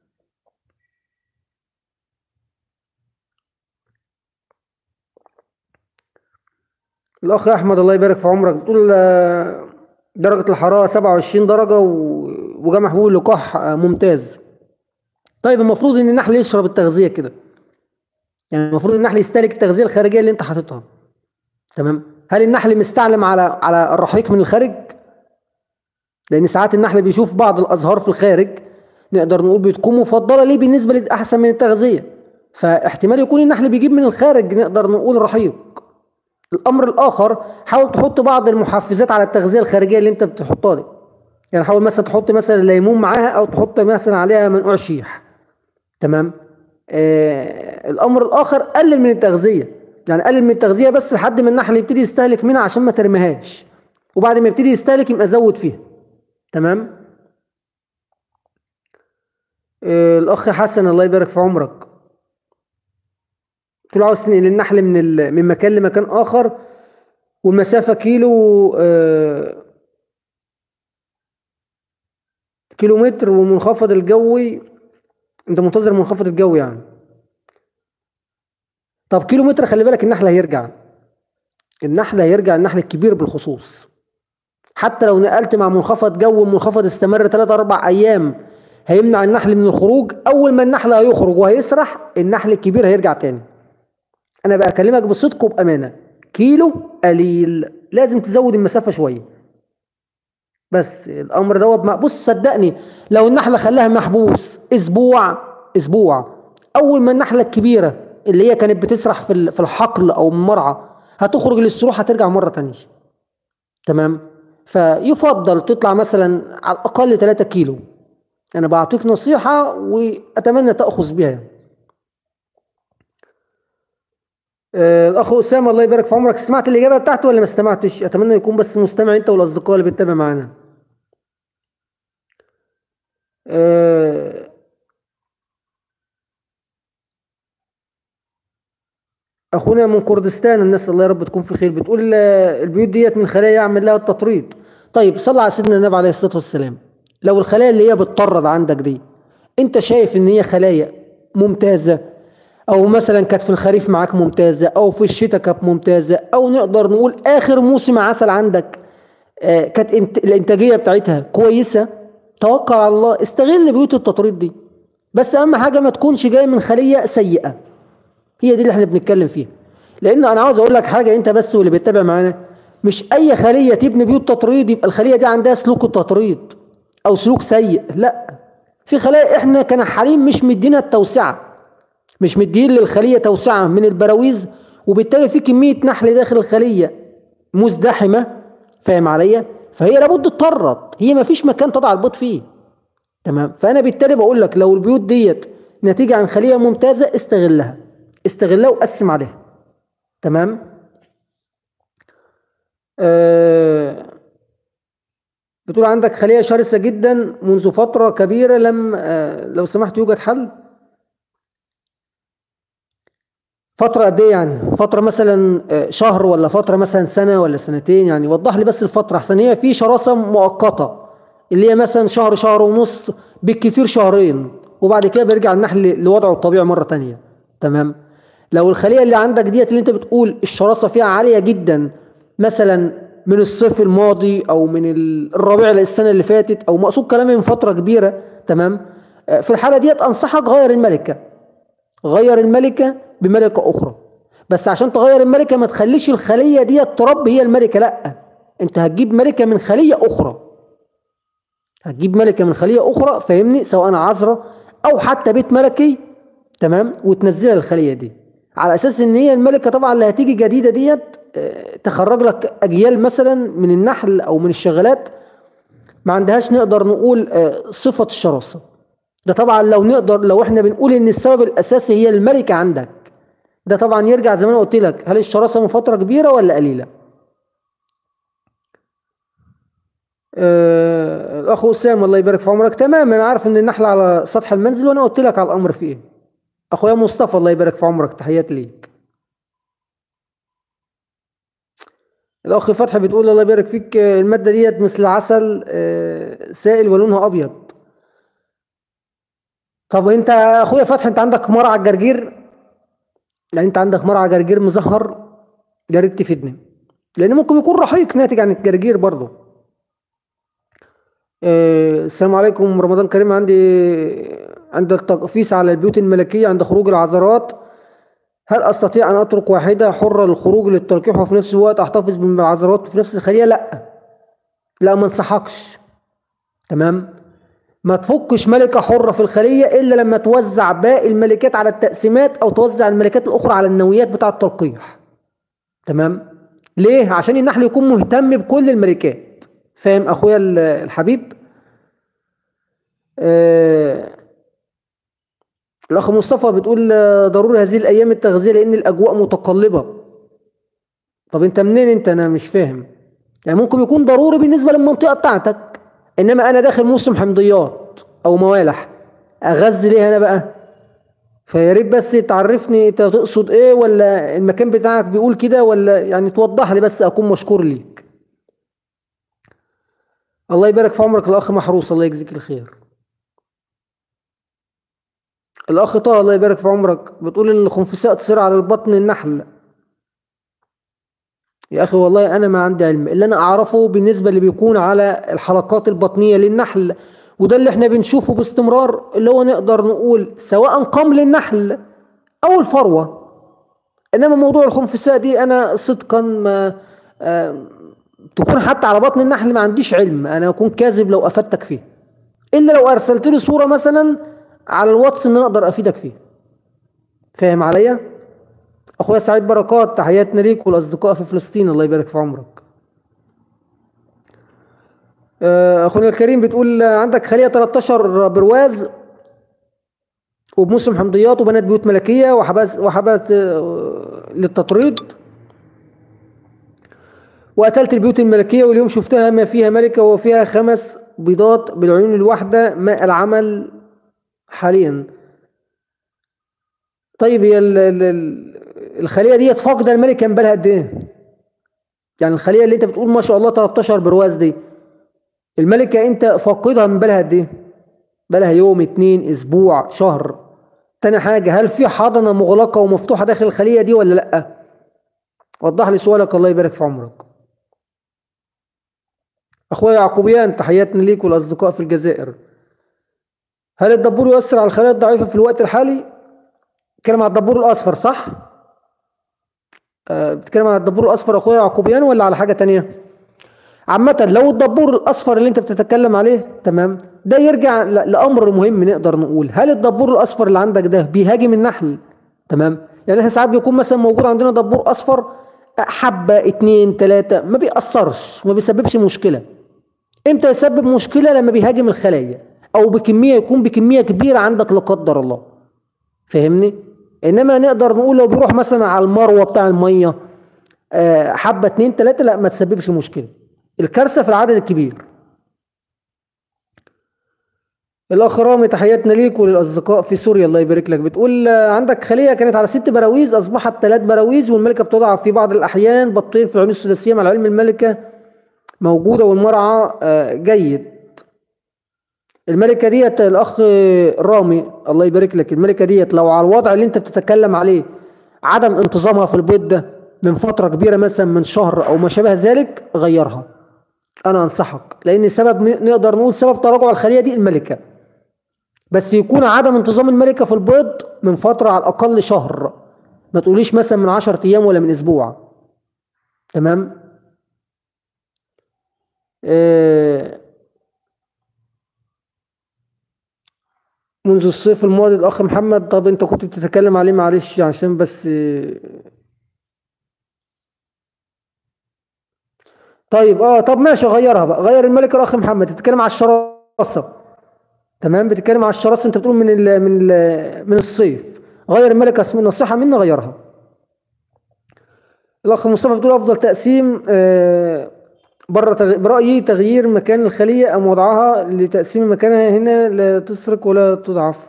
الاخ احمد الله يبارك في عمرك بتقول آه، درجه الحراره 27 درجه وجمع حبوب اللقاح آه، ممتاز طيب المفروض ان النحل يشرب التغذيه كده يعني المفروض النحل يستهلك التغذيه الخارجيه اللي انت حاططها تمام هل النحل مستعلم على على الرحيق من الخارج لان ساعات النحل بيشوف بعض الازهار في الخارج نقدر نقول بتكون مفضله ليه بالنسبه لاحسن من التغذيه فاحتمال يكون النحل بيجيب من الخارج نقدر نقول رحيق الامر الاخر حاول تحط بعض المحفزات على التغذيه الخارجيه اللي انت بتحطها دي يعني حاول مثلا تحط مثلا ليمون معاها او تحط مثلا عليها منقوع شيح تمام آه الامر الاخر قلل من التغذيه يعني قلل من التغذيه بس لحد ما النحل يبتدي يستهلك منها عشان ما ترميهاش وبعد ما يبتدي يستهلك يبقى زود فيها تمام آه الاخ حسن الله يبارك في عمرك قلت له عاوز تنقل النحل من من مكان لمكان اخر والمسافه كيلو آه كيلو متر والمنخفض الجوي انت منتظر منخفض الجو يعني طب كيلو متر خلي بالك النحل هيرجع النحل هيرجع النحل الكبير بالخصوص حتى لو نقلت مع منخفض جو ومنخفض استمر 3 4 ايام هيمنع النحل من الخروج اول ما النحل هيخرج وهيسرح النحل الكبير هيرجع تاني انا بقى اكلمك بصدق وبامانه كيلو قليل لازم تزود المسافه شويه بس الامر دوت بص صدقني لو النحله خلاها محبوس اسبوع اسبوع اول ما النحله الكبيره اللي هي كانت بتسرح في في الحقل او المرعى هتخرج للسروح هترجع مره تانية تمام فيفضل تطلع مثلا على الاقل 3 كيلو انا بعطيك نصيحه واتمنى تاخذ بها آه، الاخ اسامه الله يبارك في عمرك سمعت الاجابه بتاعته ولا ما استمعتش اتمنى يكون بس مستمع انت والاصدقاء اللي بتتابع معانا آه، اخونا من كردستان الناس الله يا رب تكون في خير بتقول آه، البيوت ديت من خلايا يعمل لها التطريد طيب صلى على سيدنا النبي عليه الصلاه والسلام لو الخلايا اللي هي بتطرد عندك دي انت شايف ان هي خلايا ممتازه او مثلا كانت في الخريف معاك ممتازه او في الشتاء كانت ممتازه او نقدر نقول اخر موسم عسل عندك آه، كانت انت الانتاجيه بتاعتها كويسه توكل على الله استغل بيوت التطريد دي بس اهم حاجه ما تكونش جاي من خليه سيئه هي دي اللي احنا بنتكلم فيها لان انا عاوز اقول لك حاجه انت بس واللي بتتابع معانا مش اي خليه تبني بيوت تطريد يبقى الخليه دي عندها سلوك التطريد او سلوك سيء لا في خلايا احنا كنحالين مش مدينا التوسعه مش مدين للخليه توسعه من البراويز وبالتالي في كميه نحل داخل الخليه مزدحمه فاهم عليا فهي لابد تطرد هي ما فيش مكان تضع البيض فيه تمام فانا بالتالي بقول لك لو البيوت ديت نتيجه عن خليه ممتازه استغلها استغلها وقسم عليها تمام آه بتقول عندك خليه شرسه جدا منذ فتره كبيره لم آه لو سمحت يوجد حل فترة قد ايه يعني؟ فترة مثلا آه، شهر ولا فترة مثلا سنة ولا سنتين يعني وضح لي بس الفترة احسن هي في شراسة مؤقتة اللي هي مثلا شهر شهر ونص بالكثير شهرين وبعد كده بيرجع النحل لوضعه الطبيعي مرة تانية تمام؟ لو الخلية اللي عندك ديت اللي انت بتقول الشراسة فيها عالية جدا مثلا من الصيف الماضي او من الربيع السنة اللي فاتت او مقصود كلامي من فترة كبيرة تمام؟ آه، في الحالة ديت انصحك غير الملكة غير الملكة بملكة أخرى بس عشان تغير الملكة ما تخليش الخلية دي تربي هي الملكة لأ أنت هتجيب ملكة من خلية أخرى هتجيب ملكة من خلية أخرى فاهمني سواء عذراء أو حتى بيت ملكي تمام وتنزلها الخلية دي على أساس إن هي الملكة طبعا اللي هتيجي جديدة ديت آه، تخرج لك أجيال مثلا من النحل أو من الشغلات ما عندهاش نقدر نقول آه، صفة الشراسة ده طبعا لو نقدر لو احنا بنقول ان السبب الاساسي هي الملكة عندك ده طبعا يرجع زي ما انا قلت لك هل الشراسة من فترة كبيرة ولا قليلة آه الاخ اسامه الله يبارك في عمرك تمام انا عارف ان النحل على سطح المنزل وانا قلت لك على الامر في ايه اخويا مصطفى الله يبارك في عمرك تحيات ليك الاخ فتحي بتقول الله يبارك فيك آه، الماده ديت مثل العسل آه، سائل ولونها ابيض طب انت اخويا فتحي انت عندك مرعى الجرجير يعني انت عندك مرعى جرجير مزهر يا ريت تفيدني لان ممكن يكون رحيق ناتج عن الجرجير برضه آه السلام عليكم رمضان كريم عندي عند التقفيص على البيوت الملكية عند خروج العذرات هل أستطيع أن أترك واحدة حرة للخروج للتلقيح وفي نفس الوقت أحتفظ بالعذرات في نفس الخلية؟ لأ لا ما انصحكش تمام ما تفكش ملكة حرة في الخلية إلا لما توزع باقي الملكات على التقسيمات أو توزع الملكات الأخرى على النويات بتاعة التلقيح تمام ليه؟ عشان النحل يكون مهتم بكل الملكات فاهم أخويا الحبيب آه الأخ مصطفى بتقول ضروري هذه الأيام التغذية لأن الأجواء متقلبة طب أنت منين أنت أنا مش فاهم يعني ممكن يكون ضروري بالنسبة للمنطقة بتاعتك انما انا داخل موسم حمضيات او موالح اغذي ليه انا بقى فيا ريت بس تعرفني انت تقصد ايه ولا المكان بتاعك بيقول كده ولا يعني توضح لي بس اكون مشكور ليك الله يبارك في عمرك الاخ محروس الله يجزيك الخير الاخ طه الله يبارك في عمرك بتقول ان الخنفساء تصير على البطن النحل يا أخي والله أنا ما عندي علم اللي أنا أعرفه بالنسبة اللي بيكون على الحلقات البطنية للنحل وده اللي احنا بنشوفه باستمرار اللي هو نقدر نقول سواء قمل النحل أو الفروة إنما موضوع الخنفساء دي أنا صدقا ما آه تكون حتى على بطن النحل ما عنديش علم أنا أكون كاذب لو أفدتك فيه إلا لو أرسلت لي صورة مثلا على الواتس إن أنا أقدر أفيدك فيه فاهم عليا؟ اخويا سعيد بركات تحياتنا ليك والاصدقاء في فلسطين الله يبارك في عمرك آه، اخونا الكريم بتقول عندك خليه 13 برواز وبموسم حمضيات وبنات بيوت ملكية وحبات وحبات آه، للتطريد وقتلت البيوت الملكية واليوم شفتها ما فيها ملكة وفيها خمس بيضات بالعيون الواحدة ما العمل حاليا طيب هي ال- ال- ال- الخلية ديت فاقدة الملك كان بالها قد ايه؟ يعني الخلية اللي انت بتقول ما شاء الله 13 برواز دي الملكة انت فاقدها من بالها قد ايه؟ بالها يوم اتنين اسبوع شهر تاني حاجة هل في حضنة مغلقة ومفتوحة داخل الخلية دي ولا لأ؟ وضح لي سؤالك الله يبارك في عمرك اخويا يعقوبيان تحياتنا ليك والاصدقاء في الجزائر هل الدبور يؤثر على الخلايا الضعيفة في الوقت الحالي؟ بتتكلم على الدبور الأصفر صح؟ آه، بتتكلم على الدبور الأصفر أخويا يعقوبيان ولا على حاجة تانية؟ عامة لو الدبور الأصفر اللي أنت بتتكلم عليه تمام ده يرجع ل- لأمر مهم نقدر نقول هل الدبور الأصفر اللي عندك ده بيهاجم النحل؟ تمام؟ يعني احنا ساعات بيكون مثلا موجود عندنا دبور أصفر حبة اتنين تلاتة ما بيأثرش ما بيسببش مشكلة امتى يسبب مشكلة لما بيهاجم الخلايا أو بكمية يكون بكمية كبيرة عندك لا قدر الله فاهمني انما نقدر نقول لو بيروح مثلا على المروه بتاع الميه آه، حبه اتنين تلاته لا ما تسببش مشكله الكارثه في العدد الكبير الاخ رامي تحياتنا ليك وللاصدقاء في سوريا الله يبارك لك بتقول آه، عندك خليه كانت على ست براويز اصبحت ثلاث براويز والملكه بتضع في بعض الاحيان بطين في العيون الثلاثيه مع العلم الملكه موجوده والمرعى آه، جيد الملكة ديت الأخ رامي الله يبارك لك الملكة ديت لو على الوضع اللي أنت بتتكلم عليه عدم انتظامها في البيض ده من فترة كبيرة مثلا من شهر أو ما شابه ذلك غيرها أنا أنصحك لأن سبب نقدر نقول سبب تراجع الخلية دي الملكة بس يكون عدم انتظام الملكة في البيض من فترة على الأقل شهر ما تقوليش مثلا من 10 أيام ولا من أسبوع تمام آه منذ الصيف الماضي الأخ محمد طب أنت كنت بتتكلم عليه معلش عشان بس طيب اه طب ماشي غيرها بقى غير الملك الأخ محمد تتكلم على الشراسة تمام بتتكلم على الشراسة أنت بتقول من ال من ال من الصيف غير الملك اسم نصيحة مني غيرها الأخ مصطفى بتقول أفضل تقسيم آه بره تغ... برأيي تغيير مكان الخلية أم وضعها لتقسيم مكانها هنا لا تسرق ولا تضعف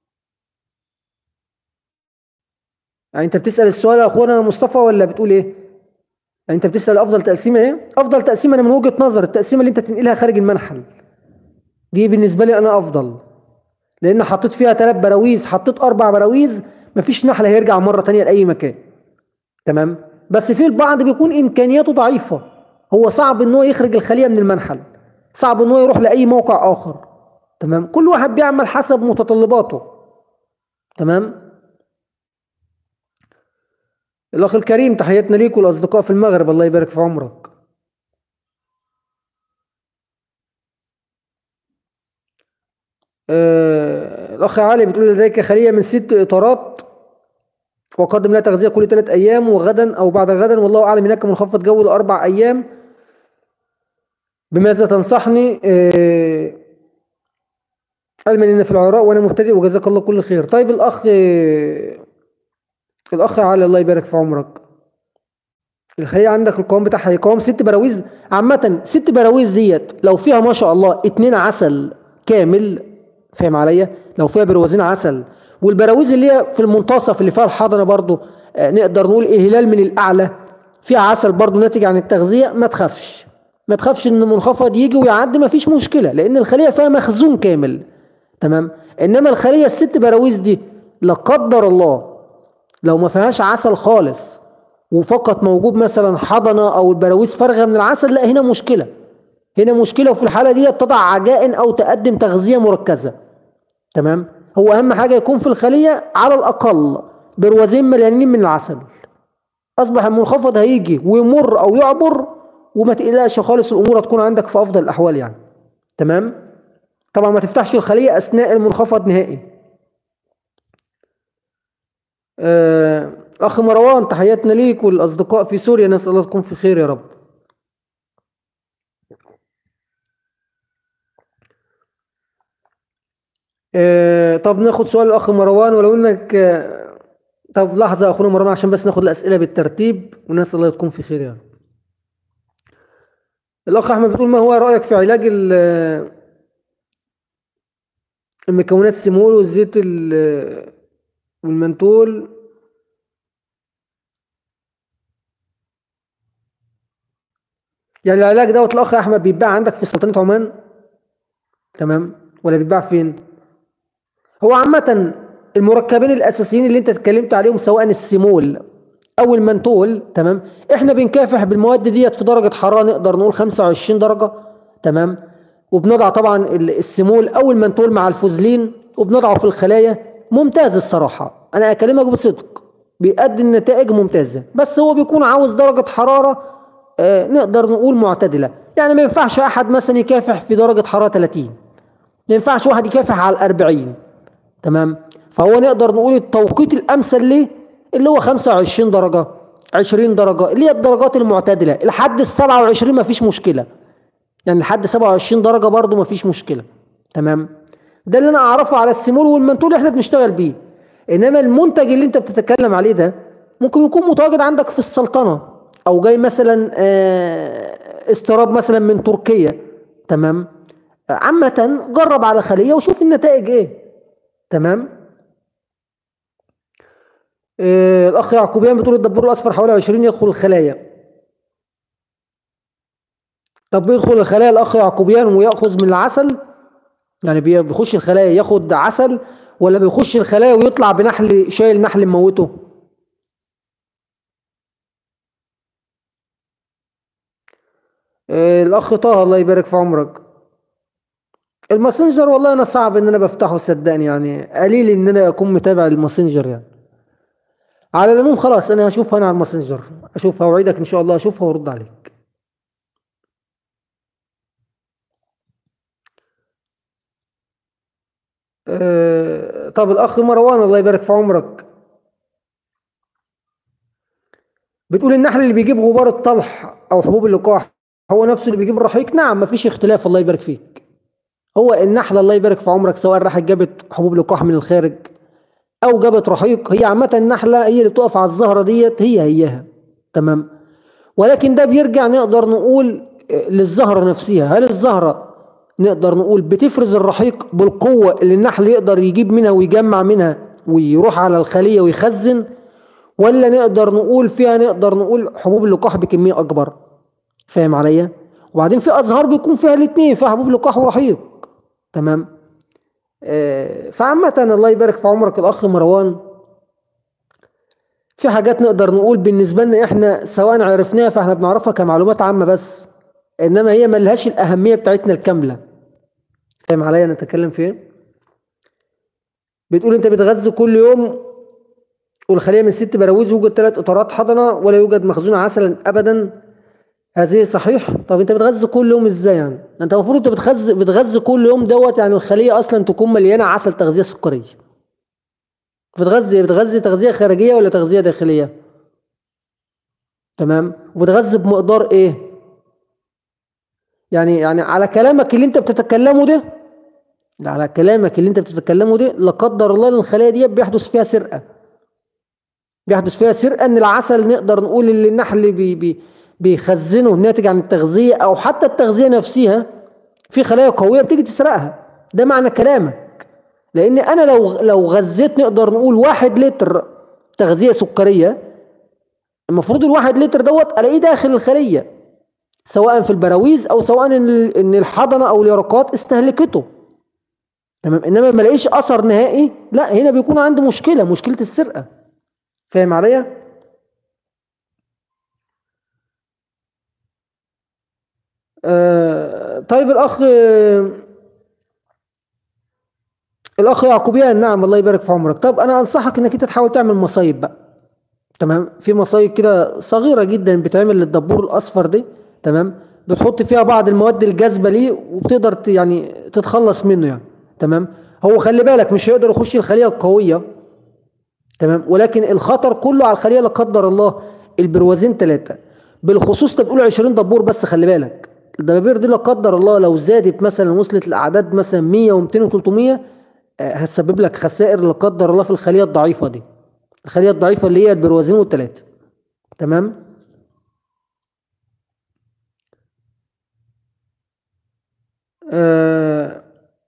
يعني أنت بتسأل السؤال يا أخونا مصطفى ولا بتقول إيه؟ يعني أنت بتسأل أفضل تقسيمة إيه؟ أفضل تقسيمة أنا من وجهة نظر التقسيمة اللي أنت تنقلها خارج المنحل دي بالنسبة لي أنا أفضل لأن حطيت فيها ثلاث براويز حطيت أربع براويز مفيش نحل هيرجع مرة تانية لأي مكان تمام؟ بس في البعض بيكون إمكانياته ضعيفة هو صعب ان هو يخرج الخليه من المنحل صعب ان هو يروح لاي موقع اخر تمام كل واحد بيعمل حسب متطلباته تمام الاخ الكريم تحياتنا ليك والاصدقاء في المغرب الله يبارك في عمرك آه الاخ علي بتقول لديك خليه من ست اطارات وقدم لها تغذيه كل ثلاث ايام وغدا او بعد غدا والله اعلم هناك منخفض جو لاربع ايام بماذا تنصحني آه علما ان في العراء وانا مبتدئ وجزاك الله كل خير طيب الاخ آه الاخ علي الله يبارك في عمرك الخلية عندك القوام بتاعها قوام ست براويز عامة ست براويز ديت لو فيها ما شاء الله اتنين عسل كامل فاهم عليا لو فيها بروازين عسل والبراويز اللي هي في المنتصف اللي فيها الحضنة برضو آه نقدر نقول الهلال من الأعلى فيها عسل برضو ناتج عن التغذية ما تخافش ما تخافش ان منخفض يجي ويعدي ما فيش مشكلة لان الخلية فيها مخزون كامل تمام انما الخلية الست براويز دي لا قدر الله لو ما فيهاش عسل خالص وفقط موجود مثلا حضنة او البراويز فارغة من العسل لا هنا مشكلة هنا مشكلة وفي الحالة دي تضع عجائن او تقدم تغذية مركزة تمام هو اهم حاجة يكون في الخلية على الاقل بروازين مليانين من العسل اصبح المنخفض هيجي ويمر او يعبر وما تقلقش خالص الامور هتكون عندك في افضل الاحوال يعني تمام طبعا ما تفتحش الخليه اثناء المنخفض نهائي آه، اخ مروان تحياتنا ليك والاصدقاء في سوريا نسال الله تكون في خير يا رب آه طب ناخد سؤال الاخ مروان ولو انك آه طب لحظه يا اخونا مروان عشان بس ناخد الاسئله بالترتيب ونسال الله تكون في خير يعني الاخ احمد بتقول ما هو رايك في علاج ال- المكونات السمول والزيت ال- والمنتول يعني العلاج دوت الاخ احمد بيتباع عندك في سلطنه عمان تمام ولا بيتباع فين هو عامه المركبين الاساسيين اللي انت اتكلمت عليهم سواء السيمول او المنتول تمام احنا بنكافح بالمواد ديت في درجه حراره نقدر نقول 25 درجه تمام وبنضع طبعا ال- السيمول او المنتول مع الفوزلين وبنضعه في الخلايا ممتاز الصراحه انا اكلمك بصدق بيؤدي النتائج ممتازه بس هو بيكون عاوز درجه حراره آه، نقدر نقول معتدله يعني ما ينفعش احد مثلا يكافح في درجه حراره 30 ما ينفعش واحد يكافح على ال 40 تمام فهو نقدر نقول التوقيت الامثل ليه اللي هو 25 درجه 20 درجه اللي هي الدرجات المعتدله لحد ال 27 ما فيش مشكله يعني لحد 27 درجه برضو ما فيش مشكله تمام ده اللي انا اعرفه على السيمول والمنتول احنا بنشتغل بيه انما المنتج اللي انت بتتكلم عليه ده ممكن يكون متواجد عندك في السلطنه او جاي مثلا آه، استيراد مثلا من تركيا تمام عامة جرب على خلية وشوف النتائج ايه تمام آه، الاخ يعقوبيان بتقول الدبور الاصفر حوالي 20 يدخل الخلايا طب بيدخل الخلايا الاخ يعقوبيان وياخذ من العسل يعني بي- بيخش الخلايا ياخد عسل ولا بيخش الخلايا ويطلع بنحل شايل نحل مموته آه، الاخ طه الله يبارك في عمرك الماسنجر والله انا صعب ان انا بفتحه صدقني يعني قليل ان انا اكون متابع الماسنجر يعني على العموم خلاص انا هشوفها انا على الماسنجر اشوفها اوعدك ان شاء الله اشوفها وارد عليك أه طب الاخ مروان الله يبارك في عمرك بتقول النحل اللي بيجيب غبار الطلح او حبوب اللقاح هو نفسه اللي بيجيب الرحيق نعم مفيش اختلاف الله يبارك فيك هو النحله الله يبارك في عمرك سواء راحت جابت حبوب لقاح من الخارج او جابت رحيق هي عامه النحله هي اللي بتقف على الزهره ديت هي هيها تمام ولكن ده بيرجع نقدر نقول آه، للزهره نفسها هل الزهره نقدر نقول بتفرز الرحيق بالقوه اللي النحل يقدر يجيب منها ويجمع منها ويروح على الخليه ويخزن ولا نقدر نقول فيها نقدر نقول حبوب اللقاح بكميه اكبر فاهم عليا وبعدين في ازهار بيكون فيها الاثنين فيها حبوب لقاح ورحيق تمام آه، فعامة الله يبارك في عمرك الأخ مروان في حاجات نقدر نقول بالنسبة لنا إحنا سواء عرفناها فإحنا بنعرفها كمعلومات عامة بس إنما هي ملهاش الأهمية بتاعتنا الكاملة فاهم عليا أنا أتكلم في إيه؟ بتقول أنت بتغذي كل يوم والخلية من ست براويز يوجد ثلاث إطارات حضنة ولا يوجد مخزون عسل أبدا هذه صحيح طب انت بتغذي كل يوم ازاي يعني ده انت المفروض انت بتغذي بتغذي كل يوم دوت يعني الخليه اصلا تكون مليانه عسل تغذيه سكريه بتغذي بتغذي تغذيه خارجيه ولا تغذيه داخليه تمام وبتغذي بمقدار ايه يعني يعني على كلامك اللي انت بتتكلمه ده ده على كلامك اللي انت بتتكلمه ده لا قدر الله إن الخلايا دي بيحدث فيها سرقه بيحدث فيها سرقه ان العسل نقدر نقول اللي النحل بي بي بيخزنه ناتج عن التغذيه او حتى التغذيه نفسها في خلايا قويه بتيجي تسرقها ده معنى كلامك لان انا لو لو غذيت نقدر نقول واحد لتر تغذيه سكريه المفروض الواحد لتر دوت الاقيه داخل الخليه سواء في البراويز او سواء ان ال- ان الحضنه او اليرقات استهلكته تمام انما ما الاقيش اثر نهائي لا هنا بيكون عندي مشكله مشكله السرقه فاهم عليا آه طيب الاخ الاخ يعقوبيان نعم الله يبارك في عمرك طب انا انصحك انك انت تحاول تعمل مصايب بقى تمام في مصايب كده صغيره جدا بتعمل للدبور الاصفر دي تمام بتحط فيها بعض المواد الجاذبه ليه وبتقدر ت- يعني تتخلص منه يعني تمام هو خلي بالك مش هيقدر يخش الخليه القويه تمام ولكن الخطر كله على الخليه لا قدر الله البروازين ثلاثه بالخصوص انت بتقول 20 دبور بس خلي بالك الدبابير دي لا قدر الله لو زادت مثلا وصلت لاعداد مثلا 100 و200 و300 آه، هتسبب لك خسائر لا قدر الله في الخليه الضعيفه دي الخليه الضعيفه اللي هي البروازين والثلاثه تمام آه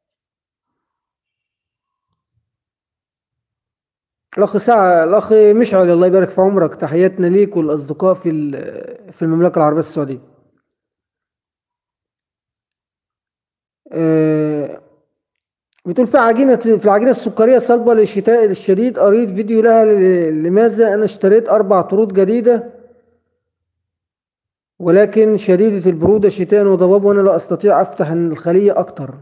الأخ سعد الأخ مشعل الله يبارك في عمرك تحياتنا ليك والأصدقاء في في المملكة العربية السعودية آه بتقول في عجينة في العجينة السكرية صلبة للشتاء الشديد أريد فيديو لها لماذا أنا اشتريت أربع طرود جديدة ولكن شديدة البرودة شتاء وضباب وأنا لا أستطيع أفتح الخلية أكتر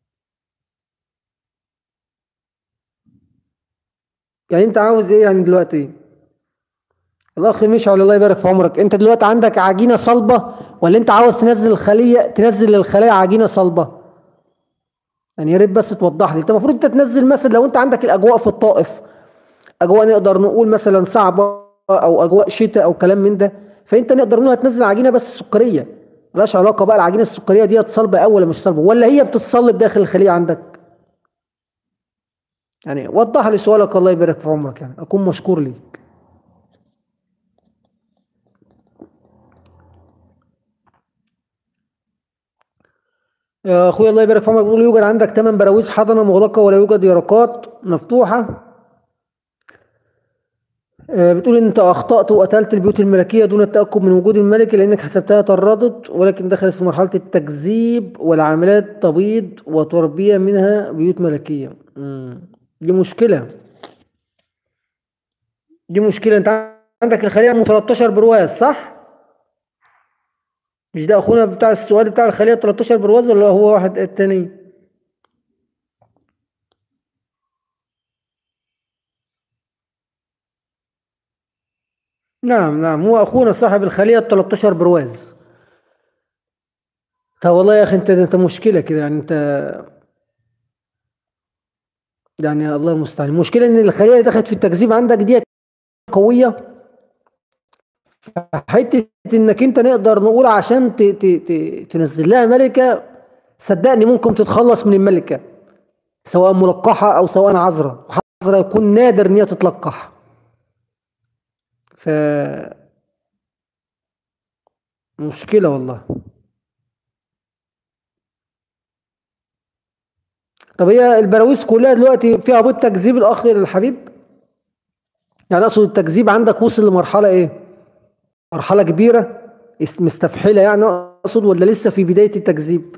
يعني أنت عاوز إيه يعني دلوقتي الأخ مشعل الله يبارك في عمرك أنت دلوقتي عندك عجينة صلبة ولا أنت عاوز تنزل الخلية تنزل للخلايا عجينة صلبة يعني يا ريت بس توضح لي انت المفروض انت تنزل مثلا لو انت عندك الاجواء في الطائف اجواء نقدر نقول مثلا صعبه او اجواء شتاء او كلام من ده فانت نقدر نقول هتنزل عجينه بس سكريه ملهاش علاقه بقى العجينه السكريه دي صلبه او ولا مش صلبه ولا هي بتتصلب داخل الخليه عندك يعني وضح لي سؤالك الله يبارك في عمرك يعني اكون مشكور ليك يا اخويا الله يبارك في عمرك بيقول يوجد عندك ثمان براويز حضنه مغلقه ولا يوجد يرقات مفتوحه آه، بتقول انت اخطأت وقتلت البيوت الملكية دون التأكد من وجود الملك لانك حسبتها طردت ولكن دخلت في مرحلة التكذيب والعاملات تبيض وتربية منها بيوت ملكية دي مشكلة دي مشكلة انت عندك الخلية من 13 برواز صح؟ مش ده اخونا بتاع السؤال بتاع الخلية 13 برواز ولا هو واحد التاني؟ نعم نعم هو أخونا صاحب الخلية 13 برواز طب والله يا أخي أنت أنت مشكلة كده يعني أنت يعني الله المستعان المشكلة إن الخلية اللي دخلت في التكذيب عندك دي قوية حتة إنك أنت نقدر نقول عشان ت... ت... ت... تنزل لها ملكة صدقني ممكن تتخلص من الملكة سواء ملقحة أو سواء عذرة عذرة يكون نادر إن هي تتلقح ف مشكلة والله طب هي البراويز كلها دلوقتي فيها بيض تكذيب الاخ الحبيب يعني اقصد التكذيب عندك وصل لمرحله ايه مرحله كبيره مستفحله يعني اقصد ولا لسه في بدايه التكذيب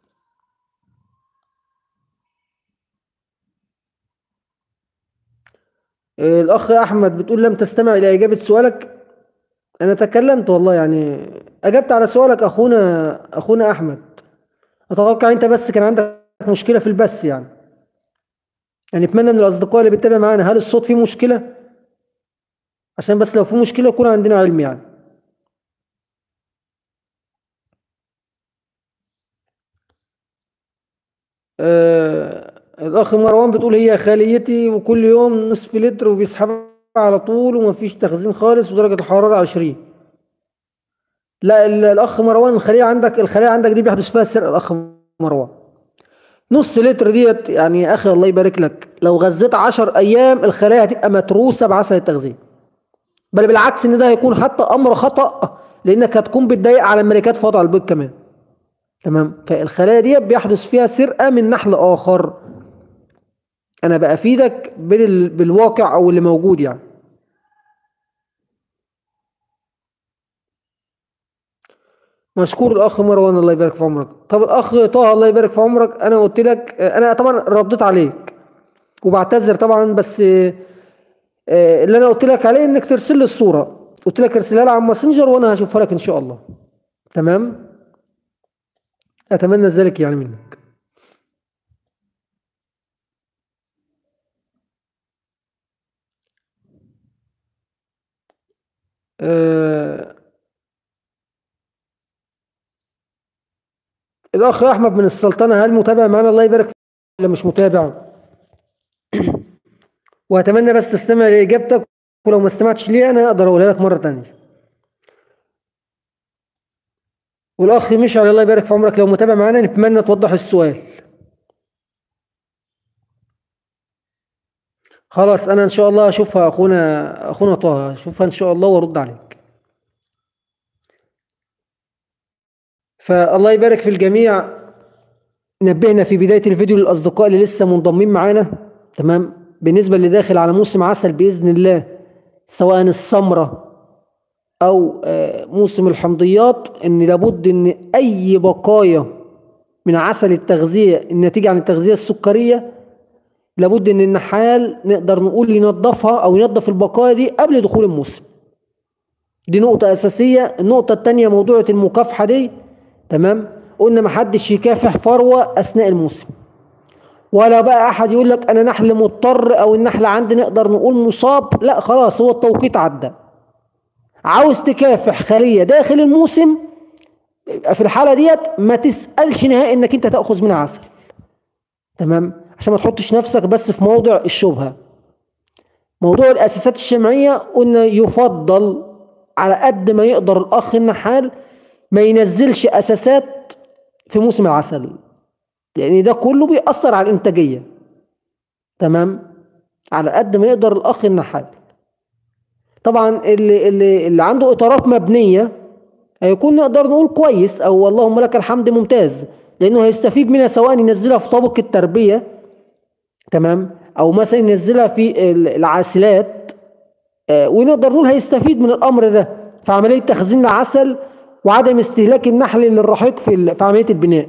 الأخ أحمد بتقول لم تستمع إلى إجابة سؤالك أنا تكلمت والله يعني أجبت على سؤالك أخونا أخونا أحمد أتوقع أنت بس كان عندك مشكلة في البث يعني يعني أتمنى من الأصدقاء اللي بيتابع معانا هل الصوت فيه مشكلة عشان بس لو في مشكلة يكون عندنا علم يعني أه الأخ مروان بتقول هي خاليتي وكل يوم نصف لتر وبيسحبها على طول ومفيش تخزين خالص ودرجة الحرارة عشرين لا الأخ مروان الخلية عندك الخلية عندك دي بيحدث فيها سرقة الأخ مروان نص لتر ديت يعني يا أخي الله يبارك لك لو غذيت عشر أيام الخلايا هتبقى متروسة بعسل التغذية بل بالعكس إن ده هيكون حتى أمر خطأ لأنك هتكون بتضايق على الملكات في وضع البيض كمان تمام فالخلايا دي بيحدث فيها سرقة من نحل آخر انا بافيدك بالواقع او اللي موجود يعني مشكور الاخ مروان الله يبارك في عمرك طب الاخ طه الله يبارك في عمرك انا قلت لك انا طبعا رديت عليك وبعتذر طبعا بس آه، اللي انا قلت لك عليه انك ترسل لي الصوره قلت لك ارسلها لي على الماسنجر وانا هشوفها لك ان شاء الله تمام اتمنى ذلك يعني منك آه الأخ أحمد من السلطنة هل متابع معنا الله يبارك فيك ولا مش متابع وأتمنى بس تستمع لإجابتك ولو ما استمعتش ليه أنا أقدر أقولها لك مرة تانية والأخ مشعل الله يبارك في عمرك لو متابع معانا نتمنى توضح السؤال خلاص انا ان شاء الله اشوفها اخونا اخونا طه اشوفها ان شاء الله وارد عليك فالله يبارك في الجميع نبهنا في بداية الفيديو للأصدقاء اللي لسه منضمين معانا تمام بالنسبة اللي داخل على موسم عسل بإذن الله سواء السمرة أو آه، موسم الحمضيات إن لابد إن أي بقايا من عسل التغذية الناتجة عن التغذية السكرية لابد إن النحال نقدر نقول ينظفها أو ينظف البقايا دي قبل دخول الموسم دي نقطة أساسية النقطة التانية موضوعة المكافحة دي تمام قلنا محدش يكافح فروة أثناء الموسم ولا بقى أحد يقول لك أنا نحل مضطر أو النحل عندي نقدر نقول مصاب لا خلاص هو التوقيت عدى عاوز تكافح خلية داخل الموسم في الحالة ديت ما تسألش نهائي إنك أنت تأخذ منها عسل تمام عشان ما تحطش نفسك بس في موضع الشبهة موضوع الأساسات الشمعية قلنا يفضل على قد ما يقدر الأخ النحال ما ينزلش أساسات في موسم العسل لأن ده كله بيأثر على الإنتاجية تمام على قد ما يقدر الأخ النحال طبعا اللي, اللي, اللي عنده إطارات مبنية هيكون نقدر نقول كويس أو اللهم لك الحمد ممتاز لأنه هيستفيد منها سواء ينزلها في طابق التربية تمام أو مثلا ينزلها في العاسلات آه، ونقدر نقول هيستفيد من الأمر ده في عملية تخزين العسل وعدم استهلاك النحل للرحيق في في عمليه البناء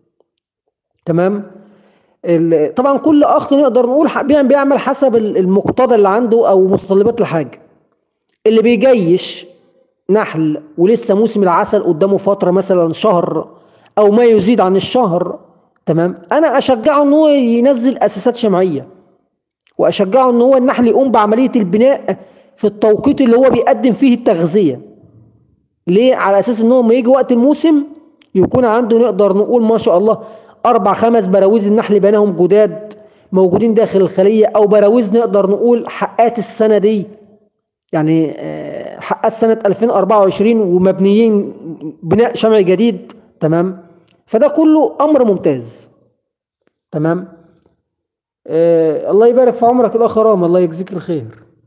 تمام طبعا كل اخ نقدر نقول بيعمل حسب المقتضى اللي عنده او متطلبات الحاجه اللي بيجيش نحل ولسه موسم العسل قدامه فتره مثلا شهر او ما يزيد عن الشهر تمام انا اشجعه ان هو ينزل اساسات شمعيه واشجعه ان هو النحل يقوم بعمليه البناء في التوقيت اللي هو بيقدم فيه التغذيه ليه على اساس ان هو لما يجي وقت الموسم يكون عنده نقدر نقول ما شاء الله اربع خمس براويز النحل بينهم جداد موجودين داخل الخليه او براويز نقدر نقول حقات السنه دي يعني آه، حقات سنه 2024 ومبنيين بناء شمعي جديد تمام فده كله امر ممتاز تمام آه الله يبارك في عمرك الاخ رام الله يجزيك الخير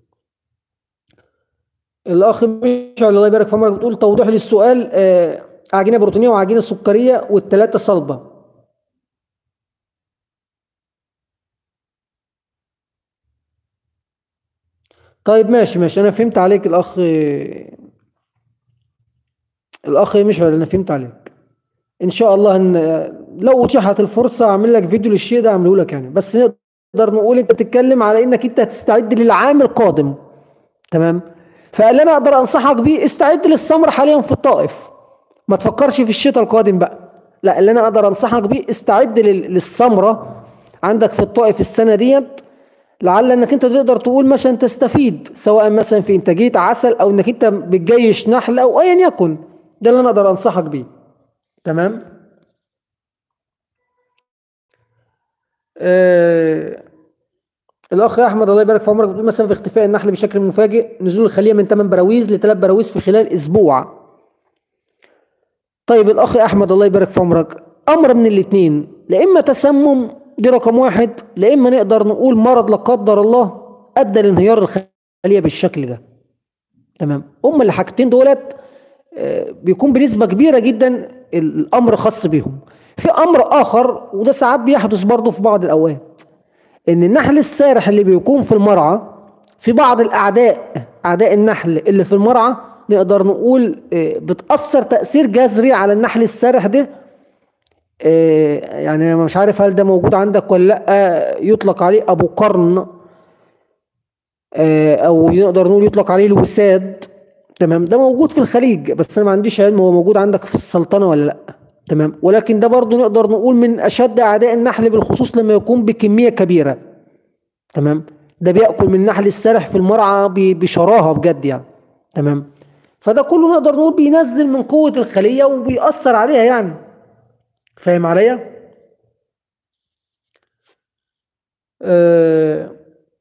الاخ مشعل الله يبارك في عمرك بتقول توضيح للسؤال آه عجينه بروتينيه وعجينه سكريه والثلاثه صلبه طيب ماشي ماشي انا فهمت عليك الاخ الاخ مشعل انا فهمت عليك ان شاء الله ان لو اتيحت الفرصه اعمل لك فيديو للشيء ده اعمله لك يعني بس نقدر نقول انت بتتكلم على انك انت هتستعد للعام القادم تمام فاللي انا اقدر انصحك بيه استعد للسمر حاليا في الطائف ما تفكرش في الشتاء القادم بقى لا اللي انا اقدر انصحك بيه استعد للسمره عندك في الطائف السنه ديت لعل انك انت تقدر تقول مثلا تستفيد سواء مثلا في انتاجيه عسل او انك انت بتجيش نحل او ايا يكن ده اللي انا اقدر انصحك بيه تمام آه الاخ احمد الله يبارك في عمرك بتقول مثلا في اختفاء النحل بشكل مفاجئ نزول الخليه من 8 براويز ل 3 براويز في خلال اسبوع طيب الاخ احمد الله يبارك في عمرك امر من الاثنين لا اما تسمم دي رقم واحد لا اما نقدر نقول مرض لا قدر الله ادى لانهيار الخليه بالشكل ده تمام هم الحاجتين دولت آه، بيكون بنسبه كبيره جدا الامر خاص بيهم في امر اخر وده ساعات بيحدث برضه في بعض الاوقات ان النحل السارح اللي بيكون في المرعى في بعض الاعداء اعداء النحل اللي في المرعى نقدر نقول آه، بتأثر تأثير جذري على النحل السارح ده آه، يعني مش عارف هل ده موجود عندك ولا لا يطلق عليه ابو قرن آه، او نقدر نقول يطلق عليه الوساد تمام ده موجود في الخليج بس انا ما عنديش علم هو موجود عندك في السلطنه ولا لا تمام ولكن ده برضه نقدر نقول من اشد اعداء النحل بالخصوص لما يكون بكميه كبيره تمام ده بياكل من النحل السارح في المرعى بشراهه بجد يعني تمام فده كله نقدر نقول بينزل من قوه الخليه وبيأثر عليها يعني فاهم عليا؟ أه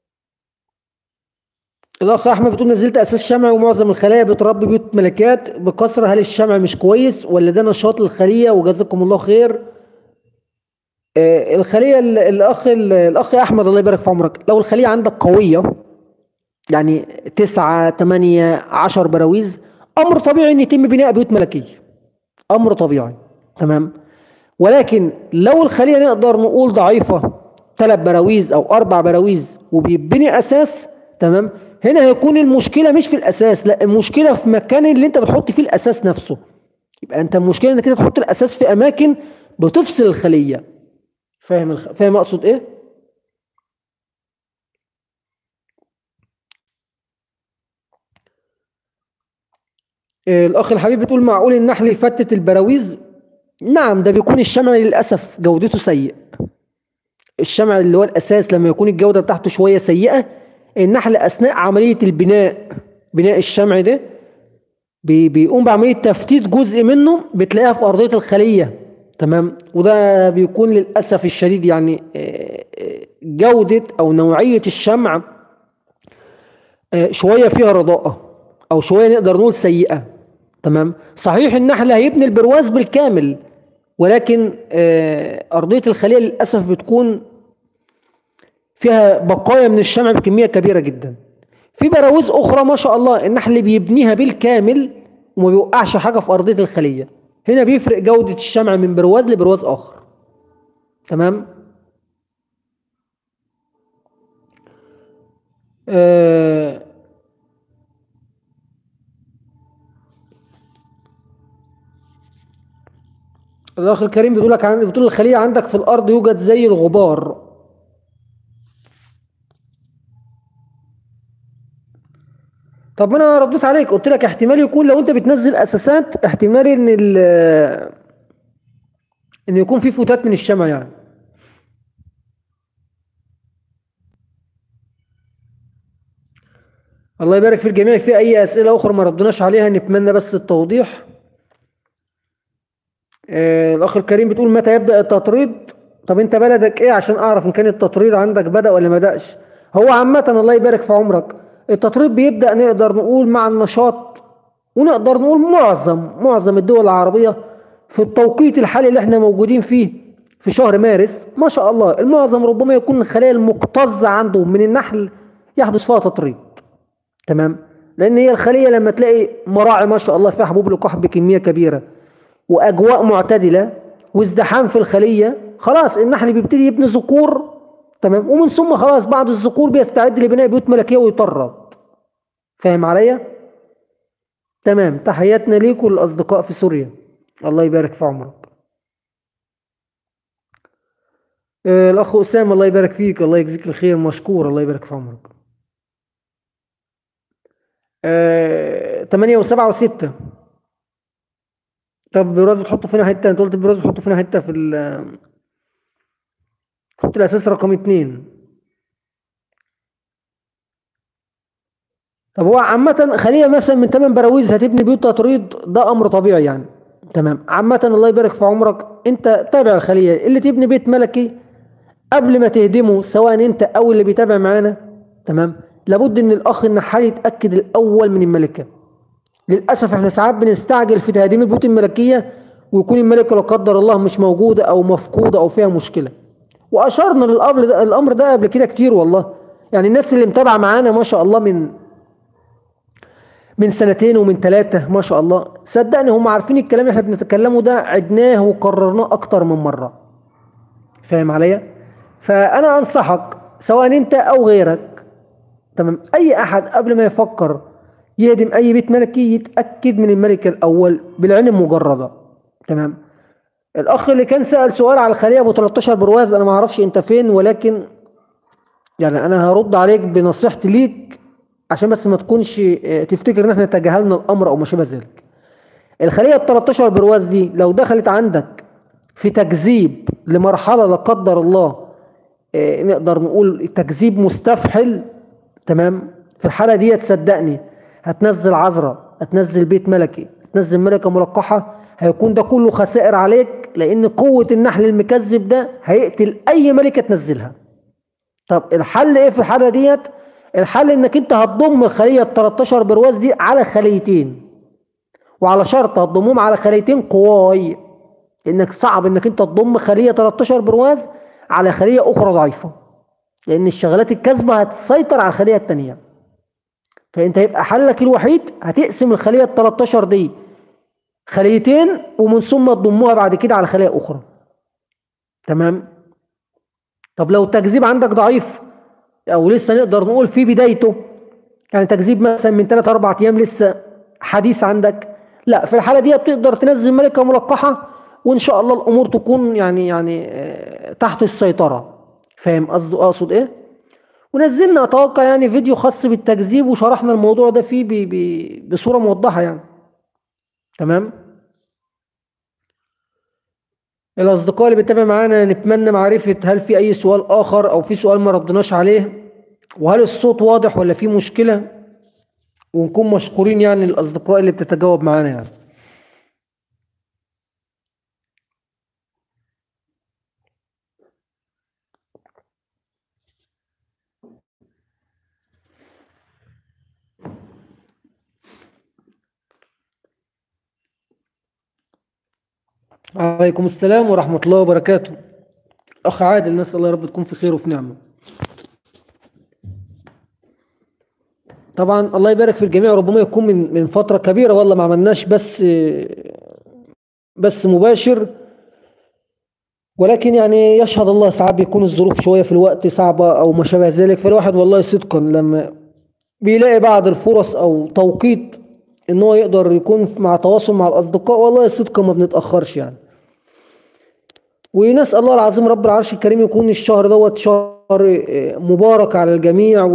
الاخ احمد بتقول نزلت اساس شمع ومعظم الخلايا بتربي بيوت ملكات بكثره هل الشمع مش كويس ولا ده نشاط الخليه وجزاكم الله خير آه، الخليه ال- الاخ ال- الاخ احمد الله يبارك في عمرك لو الخليه عندك قويه يعني تسعة تمانية عشر براويز امر طبيعي ان يتم بناء بيوت ملكيه امر طبيعي تمام ولكن لو الخليه نقدر نقول ضعيفه ثلاث براويز او اربع براويز وبيبني اساس تمام هنا هيكون المشكله مش في الاساس لا المشكله في مكان اللي انت بتحط فيه الاساس نفسه يبقى انت المشكله انك انت تحط الاساس في اماكن بتفصل الخليه فاهم الخ... فاهم اقصد ايه آه، الاخ الحبيب بتقول معقول النحل يفتت البراويز نعم ده بيكون الشمع للاسف جودته سيء الشمع اللي هو الاساس لما يكون الجوده بتاعته شويه سيئه النحل اثناء عمليه البناء بناء الشمع ده بي- بيقوم بعمليه تفتيت جزء منه بتلاقيها في ارضيه الخليه تمام وده بيكون للاسف الشديد يعني آه، آه، جوده او نوعيه الشمع آه، شويه فيها رداءه او شويه نقدر نقول سيئه تمام صحيح النحل هيبني البرواز بالكامل ولكن آه، ارضيه الخليه للاسف بتكون فيها بقايا من الشمع بكميه كبيره جدا في براويز اخرى ما شاء الله النحل بيبنيها بالكامل وما بيوقعش حاجه في ارضيه الخليه هنا بيفرق جوده الشمع من برواز لبرواز اخر تمام آه الاخ الكريم بيقول لك عن بتقول الخليه عندك في الارض يوجد زي الغبار طب ما انا رديت عليك قلت لك احتمال يكون لو انت بتنزل اساسات احتمال ان ال ان يكون في فتات من الشمع يعني الله يبارك في الجميع في اي اسئله اخرى ما ردناش عليها نتمنى بس التوضيح آه الاخ الكريم بتقول متى يبدا التطريد طب انت بلدك ايه عشان اعرف ان كان التطريد عندك بدا ولا ما بداش هو عامه الله يبارك في عمرك التطريد بيبدا نقدر نقول مع النشاط ونقدر نقول معظم معظم الدول العربيه في التوقيت الحالي اللي احنا موجودين فيه في شهر مارس ما شاء الله المعظم ربما يكون الخلايا المكتظه عنده من النحل يحدث فيها تطريد تمام لان هي الخليه لما تلاقي مراعي ما شاء الله فيها حبوب لقاح بكميه كبيره واجواء معتدله وازدحام في الخليه خلاص النحل بيبتدي يبني ذكور تمام ومن ثم خلاص بعض الذكور بيستعد لبناء بيوت ملكيه ويطرد فاهم عليا تمام تحياتنا ليكم الاصدقاء في سوريا الله يبارك في عمرك آه، الاخ اسامه الله يبارك فيك الله يجزيك الخير مشكور الله يبارك في عمرك آه، تمانية وسبعة وستة طب البراز بتحطه فين حتة انت قلت البراز بتحطه فين حتة في ال حط الأساس رقم اتنين طب هو عامة خلية مثلا من تمن براويز هتبني بيوت تطريد ده أمر طبيعي يعني تمام عامة الله يبارك في عمرك أنت تابع الخلية اللي تبني بيت ملكي قبل ما تهدمه سواء أنت أو اللي بيتابع معانا تمام لابد إن الأخ النحال يتأكد الأول من الملكة للأسف احنا ساعات بنستعجل في تهديم البيوت الملكية ويكون الملكة لا قدر الله مش موجودة أو مفقودة أو فيها مشكلة وأشرنا للأمر ده الأمر ده قبل كده كتير والله يعني الناس اللي متابعة معانا ما شاء الله من من سنتين ومن ثلاثة ما شاء الله صدقني هم عارفين الكلام اللي احنا بنتكلمه ده عدناه وكررناه أكتر من مرة فاهم عليا؟ فأنا أنصحك سواء أنت أو غيرك تمام أي أحد قبل ما يفكر يهدم أي بيت ملكي يتأكد من الملك الأول بالعين المجردة تمام الأخ اللي كان سأل سؤال على الخلية أبو 13 برواز أنا ما أعرفش أنت فين ولكن يعني أنا هرد عليك بنصيحتي ليك عشان بس ما تكونش اه، تفتكر ان احنا تجاهلنا الامر او ما شابه ذلك الخليه ال 13 برواز دي لو دخلت عندك في تكذيب لمرحله لا قدر الله اه، نقدر نقول تكذيب مستفحل تمام في الحاله دي تصدقني هتنزل عذراء هتنزل بيت ملكي هتنزل ملكه ملقحه هيكون ده كله خسائر عليك لان قوه النحل المكذب ده هيقتل اي ملكه تنزلها طب الحل ايه في الحاله ديت الحل انك انت هتضم الخليه ال 13 برواز دي على خليتين وعلى شرط هتضمهم على خليتين قواي لانك صعب انك انت تضم خليه 13 برواز على خليه اخرى ضعيفه لان الشغلات الكاذبه هتسيطر على الخليه الثانيه فانت هيبقى حلك الوحيد هتقسم الخليه ال 13 دي خليتين ومن ثم تضموها بعد كده على خليه اخرى تمام طب لو التكذيب عندك ضعيف او لسه نقدر نقول في بدايته يعني تكذيب مثلا من 3 4 ايام لسه حديث عندك لا في الحاله دي تقدر تنزل ملكه ملقحه وان شاء الله الامور تكون يعني يعني آه، تحت السيطره فاهم قصدي اقصد ايه ونزلنا اتوقع يعني فيديو خاص بالتكذيب وشرحنا الموضوع ده فيه بي بي بصوره موضحه يعني تمام الاصدقاء اللي بيتابع معانا نتمنى معرفه هل في اي سؤال اخر او في سؤال ما ردناش عليه وهل الصوت واضح ولا في مشكله ونكون مشكورين يعني الاصدقاء اللي بتتجاوب معانا يعني عليكم السلام ورحمة الله وبركاته أخ عادل نسأل الله رب تكون في خير وفي نعمة طبعا الله يبارك في الجميع ربما يكون من من فترة كبيرة والله ما عملناش بس بس مباشر ولكن يعني يشهد الله ساعات بيكون الظروف شوية في الوقت صعبة أو ما شابه ذلك فالواحد والله صدقا لما بيلاقي بعض الفرص أو توقيت إن هو يقدر يكون مع تواصل مع الأصدقاء والله صدقا ما بنتأخرش يعني ونسأل الله العظيم رب العرش الكريم يكون الشهر دوت شهر مبارك على الجميع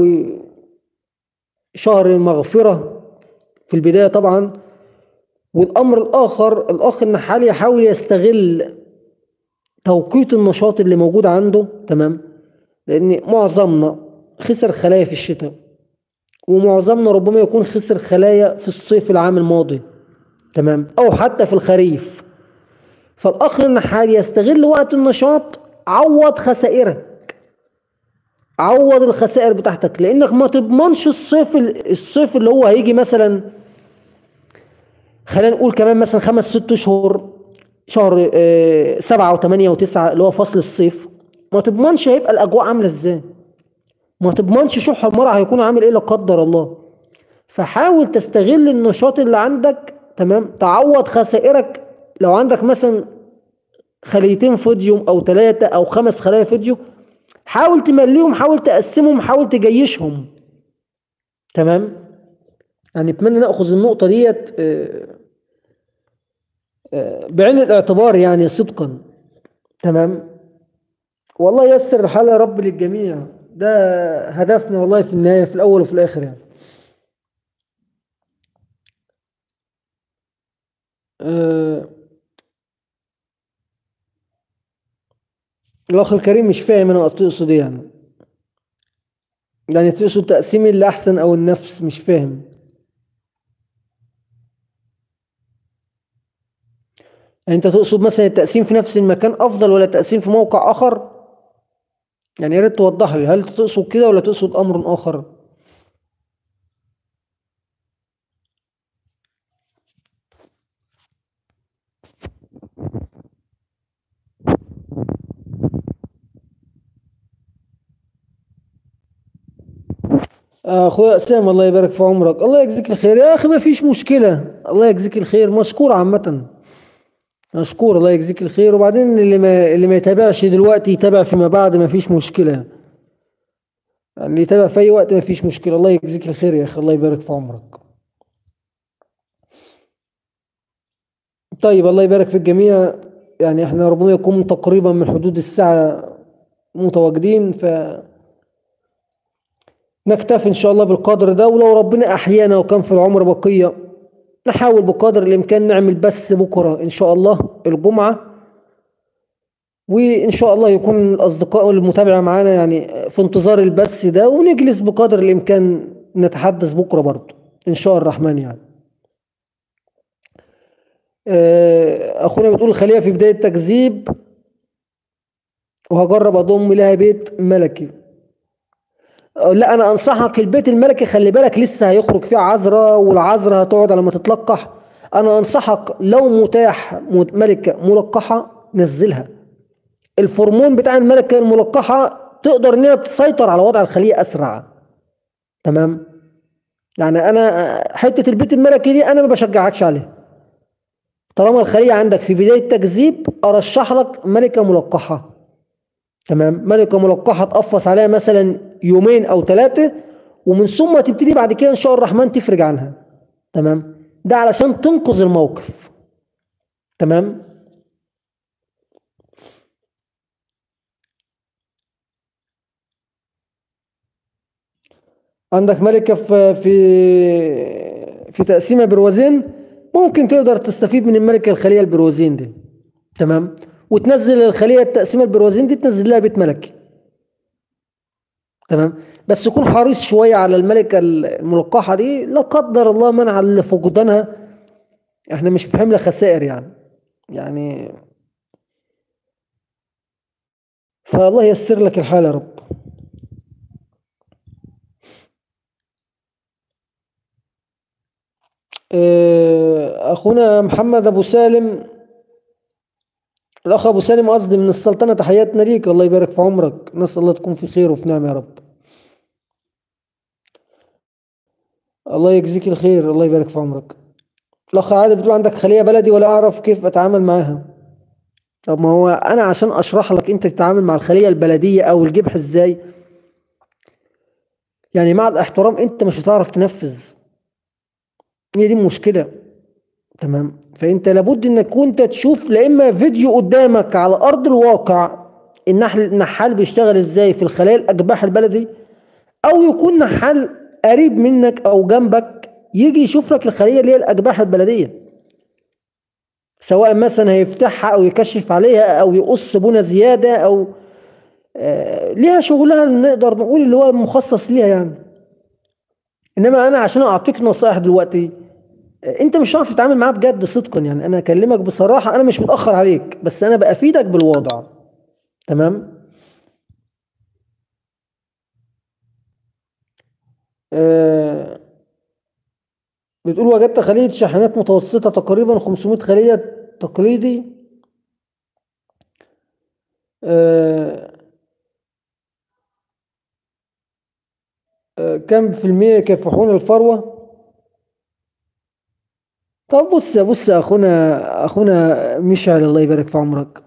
وشهر مغفرة في البداية طبعا والأمر الآخر الأخ النحال يحاول يستغل توقيت النشاط اللي موجود عنده تمام لأن معظمنا خسر خلايا في الشتاء ومعظمنا ربما يكون خسر خلايا في الصيف العام الماضي تمام أو حتى في الخريف فالأخ النحال يستغل وقت النشاط عوض خسائرك عوض الخسائر بتاعتك لأنك ما تضمنش الصيف الصيف اللي هو هيجي مثلا خلينا نقول كمان مثلا خمس ست شهور شهر اه سبعة وثمانية وتسعة اللي هو فصل الصيف ما تضمنش هيبقى الأجواء عاملة ازاي ما تضمنش شح المرأة هيكون عامل ايه لا قدر الله فحاول تستغل النشاط اللي عندك تمام تعوض خسائرك لو عندك مثلا خليتين فيديو او ثلاثة او خمس خلايا فيديو حاول تمليهم حاول تقسمهم حاول تجيشهم تمام يعني اتمنى ناخذ النقطة ديت آه، آه، بعين الاعتبار يعني صدقا تمام والله يسر الحال يا رب للجميع ده هدفنا والله في النهاية في الأول وفي الآخر يعني أه الأخ الكريم مش فاهم أنا تقصد إيه يعني يعني تقصد تقسيم اللي أحسن أو النفس مش فاهم يعني أنت تقصد مثلا التقسيم في نفس المكان أفضل ولا التقسيم في موقع آخر يعني يا ريت توضح لي هل تقصد كده ولا تقصد أمر آخر اخويا اسامه الله يبارك في عمرك الله يجزيك الخير يا اخي ما فيش مشكله الله يجزيك الخير مشكور عامه مشكور الله يجزيك الخير وبعدين اللي ما اللي ما يتابعش دلوقتي يتابع فيما بعد ما فيش مشكله يعني اللي يتابع في اي وقت ما فيش مشكله الله يجزيك الخير يا اخي الله يبارك في عمرك طيب الله يبارك في الجميع يعني احنا ربما يكون تقريبا من حدود الساعه متواجدين ف نكتفي إن شاء الله بالقدر ده ولو ربنا أحيانا وكان في العمر بقية نحاول بقدر الإمكان نعمل بس بكرة إن شاء الله الجمعة وإن شاء الله يكون الأصدقاء المتابعة معانا يعني في انتظار البث ده ونجلس بقدر الإمكان نتحدث بكرة برضه إن شاء الرحمن يعني آه، أخونا بتقول خليها في بداية تكذيب وهجرب أضم لها بيت ملكي لا انا انصحك البيت الملكي خلي بالك لسه هيخرج فيه عذراء والعذراء هتقعد على ما تتلقح انا انصحك لو متاح ملكه ملقحه نزلها الفرمون بتاع الملكه الملقحه تقدر ان هي تسيطر على وضع الخليه اسرع تمام يعني انا حته البيت الملكي دي انا ما بشجعكش عليها طالما الخليه عندك في بدايه تجذيب ارشح لك ملكه ملقحه تمام ملكه ملقحه تقفص عليها مثلا يومين او ثلاثه ومن ثم تبتدي بعد كده ان شاء الرحمن تفرج عنها تمام ده علشان تنقذ الموقف تمام عندك ملكة في في في تقسيمة بروازين ممكن تقدر تستفيد من الملكة الخلية البروازين دي تمام وتنزل الخلية التقسيمة البروازين دي تنزل لها بيت ملكي تمام بس تكون حريص شوية على الملكة الملقحة دي لا قدر الله منع لفقدانها احنا مش في حملة خسائر يعني يعني فالله يسر لك الحال يا رب آه، اخونا محمد ابو سالم الاخ ابو سالم قصدي من السلطنه تحياتنا ليك الله يبارك في عمرك نسال الله تكون في خير وفي نعم يا رب الله يجزيك الخير الله يبارك في عمرك الاخ عادل بتقول عندك خليه بلدي ولا اعرف كيف اتعامل معاها طب ما هو انا عشان اشرح لك انت تتعامل مع الخليه البلديه او الجبح ازاي يعني مع الاحترام انت مش هتعرف تنفذ هي دي المشكله تمام فانت لابد انك كنت تشوف لا اما فيديو قدامك على ارض الواقع النحل النحال بيشتغل ازاي في الخلايا الاجباح البلدي او يكون نحال قريب منك او جنبك يجي يشوف لك الخليه اللي هي الاجباح البلديه سواء مثلا هيفتحها او يكشف عليها او يقص بنا زياده او آه ليها شغلها نقدر نقول اللي هو مخصص ليها يعني انما انا عشان اعطيك نصائح دلوقتي آه انت مش هتعرف تتعامل معاه بجد صدقا يعني انا اكلمك بصراحه انا مش متاخر عليك بس انا بافيدك بالوضع تمام آه بتقول وجدت خلية شاحنات متوسطة تقريبا 500 خلية تقليدي آه آه كم في المية يكافحون الفروة طب بص بص يا اخونا اخونا مشعل الله يبارك في عمرك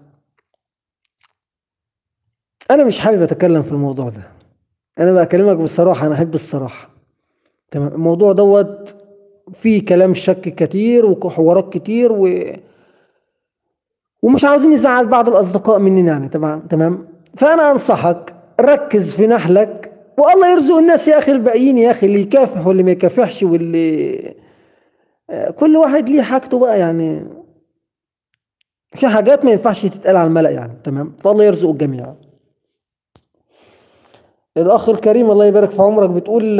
انا مش حابب اتكلم في الموضوع ده انا بكلمك بصراحة انا احب الصراحة تمام الموضوع دوت فيه كلام شك كتير وحوارات كتير و ومش عاوزين نزعل بعض الاصدقاء مننا يعني تمام تمام فانا انصحك ركز في نحلك والله يرزق الناس يا اخي الباقيين يا اخي اللي يكافح واللي ما يكافحش واللي كل واحد ليه حاجته بقى يعني في حاجات ما ينفعش تتقال على الملأ يعني تمام فالله يرزق الجميع الاخ الكريم الله يبارك في عمرك بتقول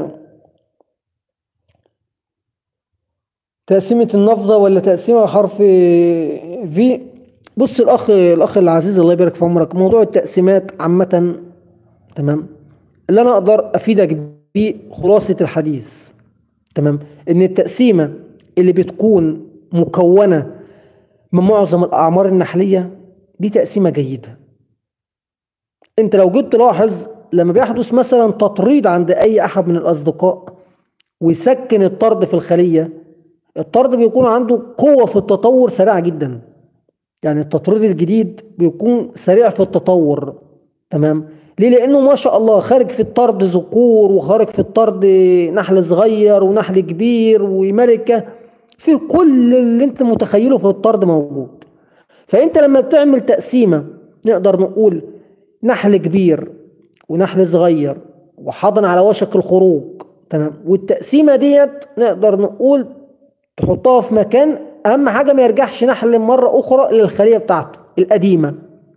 تقسيمة النفضة ولا تقسيمة حرف في بص الأخ الأخ العزيز الله يبارك في عمرك موضوع التقسيمات عامة تمام اللي أنا أقدر أفيدك بيه خلاصة الحديث تمام إن التقسيمة اللي بتكون مكونة من معظم الأعمار النحلية دي تقسيمة جيدة أنت لو جيت تلاحظ لما بيحدث مثلا تطريد عند أي أحد من الأصدقاء ويسكن الطرد في الخلية الطرد بيكون عنده قوة في التطور سريعة جدا يعني التطريد الجديد بيكون سريع في التطور تمام ليه لانه ما شاء الله خارج في الطرد ذكور وخارج في الطرد نحل صغير ونحل كبير وملكة في كل اللي انت متخيله في الطرد موجود فانت لما بتعمل تقسيمة نقدر نقول نحل كبير ونحل صغير وحضن على وشك الخروج تمام والتقسيمة ديت نقدر نقول تحطها في مكان اهم حاجه ما يرجعش نحل مره اخرى للخليه بتاعته القديمه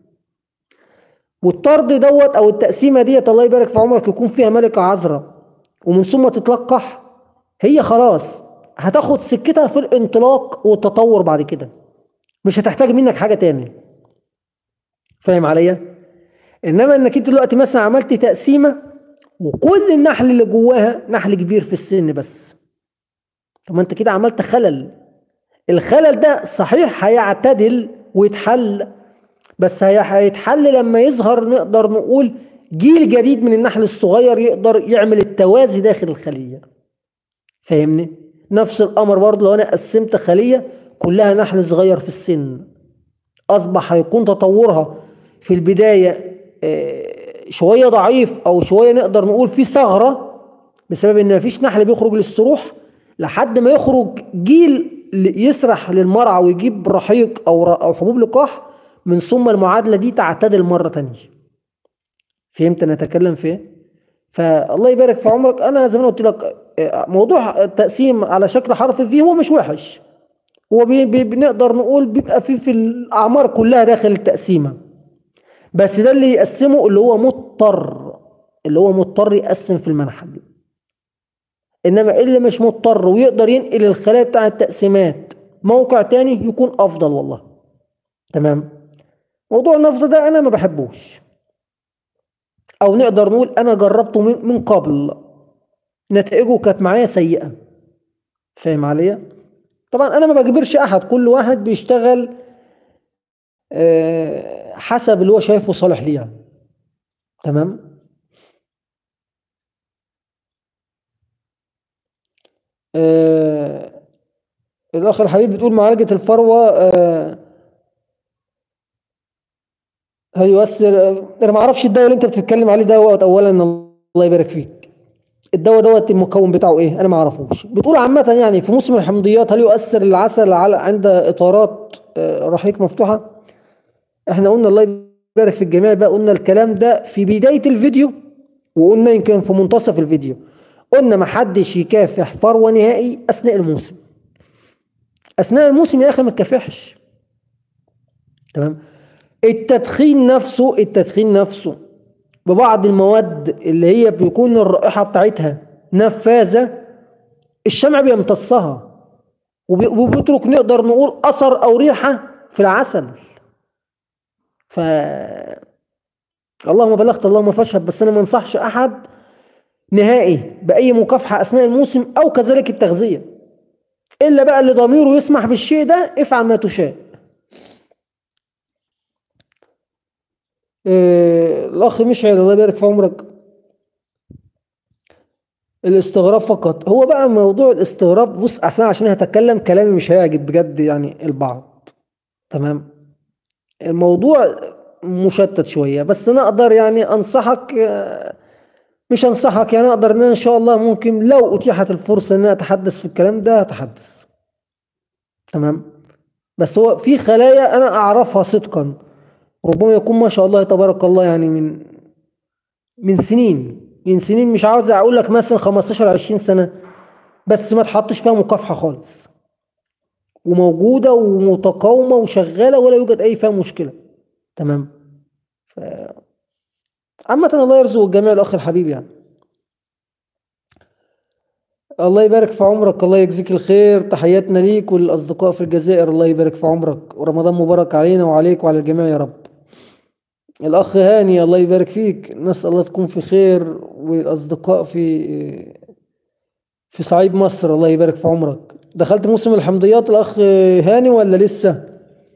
والطرد دوت او التقسيمه ديت الله يبارك في عمرك يكون فيها ملكه عذراء ومن ثم تتلقح هي خلاص هتاخد سكتها في الانطلاق والتطور بعد كده مش هتحتاج منك حاجه تاني فاهم عليا انما انك انت دلوقتي مثلا عملت تقسيمه وكل النحل اللي جواها نحل كبير في السن بس طب ما انت كده عملت خلل الخلل ده صحيح هيعتدل ويتحل بس هيتحل لما يظهر نقدر نقول جيل جديد من النحل الصغير يقدر يعمل التوازي داخل الخلية فاهمني نفس الأمر برضه لو أنا قسمت خلية كلها نحل صغير في السن أصبح هيكون تطورها في البداية آه، شوية ضعيف أو شوية نقدر نقول في ثغرة بسبب إن مفيش نحل بيخرج للسروح لحد ما يخرج جيل يسرح للمرعى ويجيب رحيق أو أو حبوب لقاح من ثم المعادلة دي تعتدل مرة تانية فهمت أنا أتكلم في إيه؟ فالله يبارك في عمرك أنا زي ما قلت لك موضوع التقسيم على شكل حرف فيه هو مش وحش هو بي بي بنقدر نقول بيبقى فيه في الأعمار كلها داخل التقسيمة بس ده اللي يقسمه اللي هو مضطر اللي هو مضطر يقسم في المنحل انما اللي مش مضطر ويقدر ينقل الخلايا بتاع التقسيمات موقع تاني يكون افضل والله تمام موضوع النفض ده انا ما بحبوش او نقدر نقول انا جربته من قبل نتائجه كانت معايا سيئه فاهم عليا طبعا انا ما بجبرش احد كل واحد بيشتغل آه، حسب اللي هو شايفه صالح ليه يعني. تمام آه الاخ الحبيب بتقول معالجه الفروه آه هل يؤثر انا ما اعرفش الدواء اللي انت بتتكلم عليه دوت اولا الله يبارك فيك الدواء دوت المكون بتاعه ايه انا ما اعرفوش بتقول عامه يعني في موسم الحمضيات هل يؤثر العسل على عند اطارات آه، رحيق مفتوحه احنا قلنا الله يبارك في الجميع بقى قلنا الكلام ده في بدايه الفيديو وقلنا يمكن في منتصف الفيديو قلنا ما حدش يكافح فروه نهائي اثناء الموسم اثناء الموسم يا اخي ما تكافحش تمام التدخين نفسه التدخين نفسه ببعض المواد اللي هي بيكون الرائحة بتاعتها نفاذة الشمع بيمتصها وبيترك نقدر نقول أثر أو ريحة في العسل ف اللهم بلغت اللهم فاشهد بس أنا ما انصحش أحد نهائي بأي مكافحة أثناء الموسم أو كذلك التغذية إلا بقى اللي ضميره يسمح بالشيء ده افعل ما تشاء آه، الأخ مشعل الله يبارك في عمرك الاستغراب فقط هو بقى موضوع الاستغراب بص أصلا عشان هتكلم كلامي مش هيعجب بجد يعني البعض تمام الموضوع مشتت شوية بس أنا أقدر يعني أنصحك آه، مش أنصحك يعني أقدر إن أنا إن شاء الله ممكن لو أتيحت الفرصة إن أنا أتحدث في الكلام ده أتحدث تمام بس هو في خلايا أنا أعرفها صدقا ربما يكون ما شاء الله تبارك الله يعني من من سنين من سنين مش عاوز اقول لك مثلا 15 20 سنه بس ما تحطش فيها مكافحه خالص وموجوده ومتقاومه وشغاله ولا يوجد اي فيها مشكله تمام ف عامة الله يرزق الجميع الاخ الحبيب يعني الله يبارك في عمرك الله يجزيك الخير تحياتنا ليك وللاصدقاء في الجزائر الله يبارك في عمرك ورمضان مبارك علينا وعليك وعلى الجميع يا رب الأخ هاني الله يبارك فيك نسأل الله تكون في خير والأصدقاء في في صعيد مصر الله يبارك في عمرك دخلت موسم الحمضيات الأخ هاني ولا لسه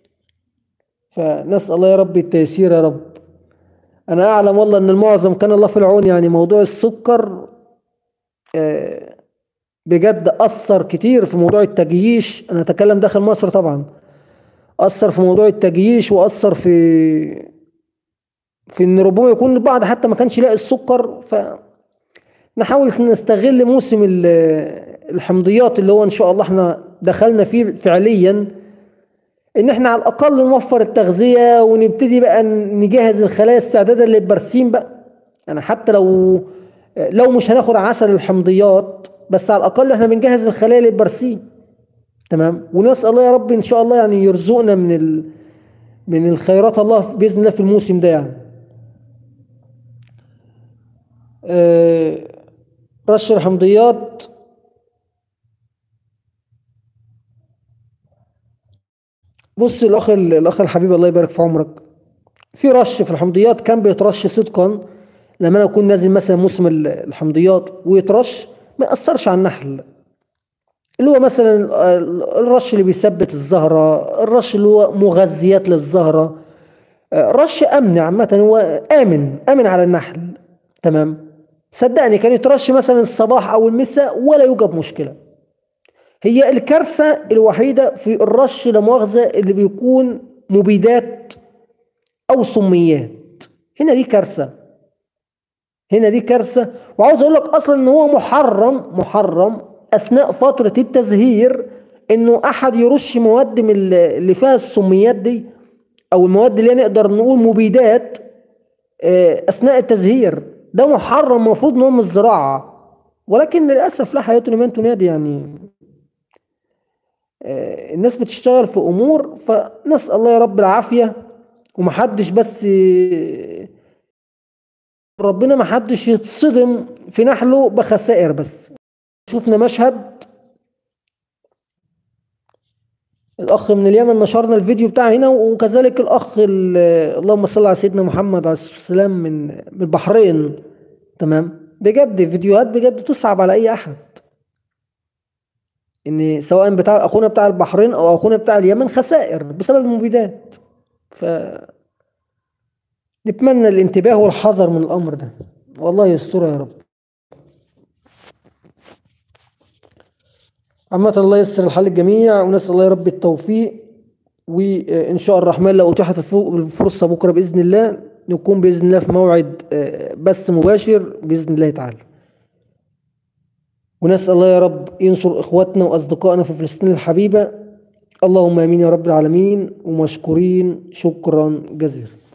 فنسأل الله يا رب التيسير يا رب أنا أعلم والله أن المعظم كان الله في العون يعني موضوع السكر آه، بجد أثر كتير في موضوع التجييش أنا أتكلم داخل مصر طبعا أثر في موضوع التجييش وأثر في في ان ربما يكون البعض حتى ما كانش يلاقي السكر ف نحاول نستغل موسم الحمضيات اللي هو ان شاء الله احنا دخلنا فيه فعليا ان احنا على الاقل نوفر التغذيه ونبتدي بقى نجهز الخلايا استعدادا للبرسيم بقى يعني حتى لو لو مش هناخد عسل الحمضيات بس على الاقل احنا بنجهز الخلايا للبرسيم تمام ونسال الله يا رب ان شاء الله يعني يرزقنا من ال... من الخيرات الله باذن الله في الموسم ده يعني آه، رش الحمضيات بص الاخ الاخ الحبيب الله يبارك في عمرك في رش في الحمضيات كان بيترش صدقا لما انا اكون نازل مثلا موسم الحمضيات ويترش ما ياثرش على النحل اللي هو مثلا الرش اللي بيثبت الزهرة الرش اللي هو مغذيات للزهرة رش أمن عامة هو آمن آمن على النحل تمام صدقني كان يترش مثلا الصباح أو المساء ولا يوجد مشكلة هي الكارثة الوحيدة في الرش لا مؤاخذة اللي بيكون مبيدات أو سميات هنا دي كارثة هنا دي كارثة وعاوز أقول لك أصلا إن هو محرم محرم أثناء فترة التزهير إنه أحد يرش مواد من اللي فيها السميات دي أو المواد اللي نقدر نقول مبيدات أثناء التزهير ده محرم المفروض إن هو من الزراعة ولكن للأسف لا حياة لمن تنادي يعني الناس بتشتغل في امور فنسال الله يا رب العافيه ومحدش بس ربنا محدش يتصدم في نحله بخسائر بس شفنا مشهد الاخ من اليمن نشرنا الفيديو بتاع هنا وكذلك الاخ اللهم صل على سيدنا محمد عليه الصلاه والسلام من من البحرين تمام بجد فيديوهات بجد تصعب على اي احد ان سواء بتاع اخونا بتاع البحرين او اخونا بتاع اليمن خسائر بسبب المبيدات ف نتمنى الانتباه والحذر من الامر ده والله يستر يا رب عامة الله يسر الحال الجميع ونسأل الله يا رب التوفيق وإن شاء الرحمن لو أتيحت الفرصة بكرة بإذن الله نكون بإذن الله في موعد بث مباشر بإذن الله تعالى ونسأل الله يا رب ينصر إخواتنا وأصدقائنا في فلسطين الحبيبة اللهم آمين يا رب العالمين ومشكورين شكرا جزيلا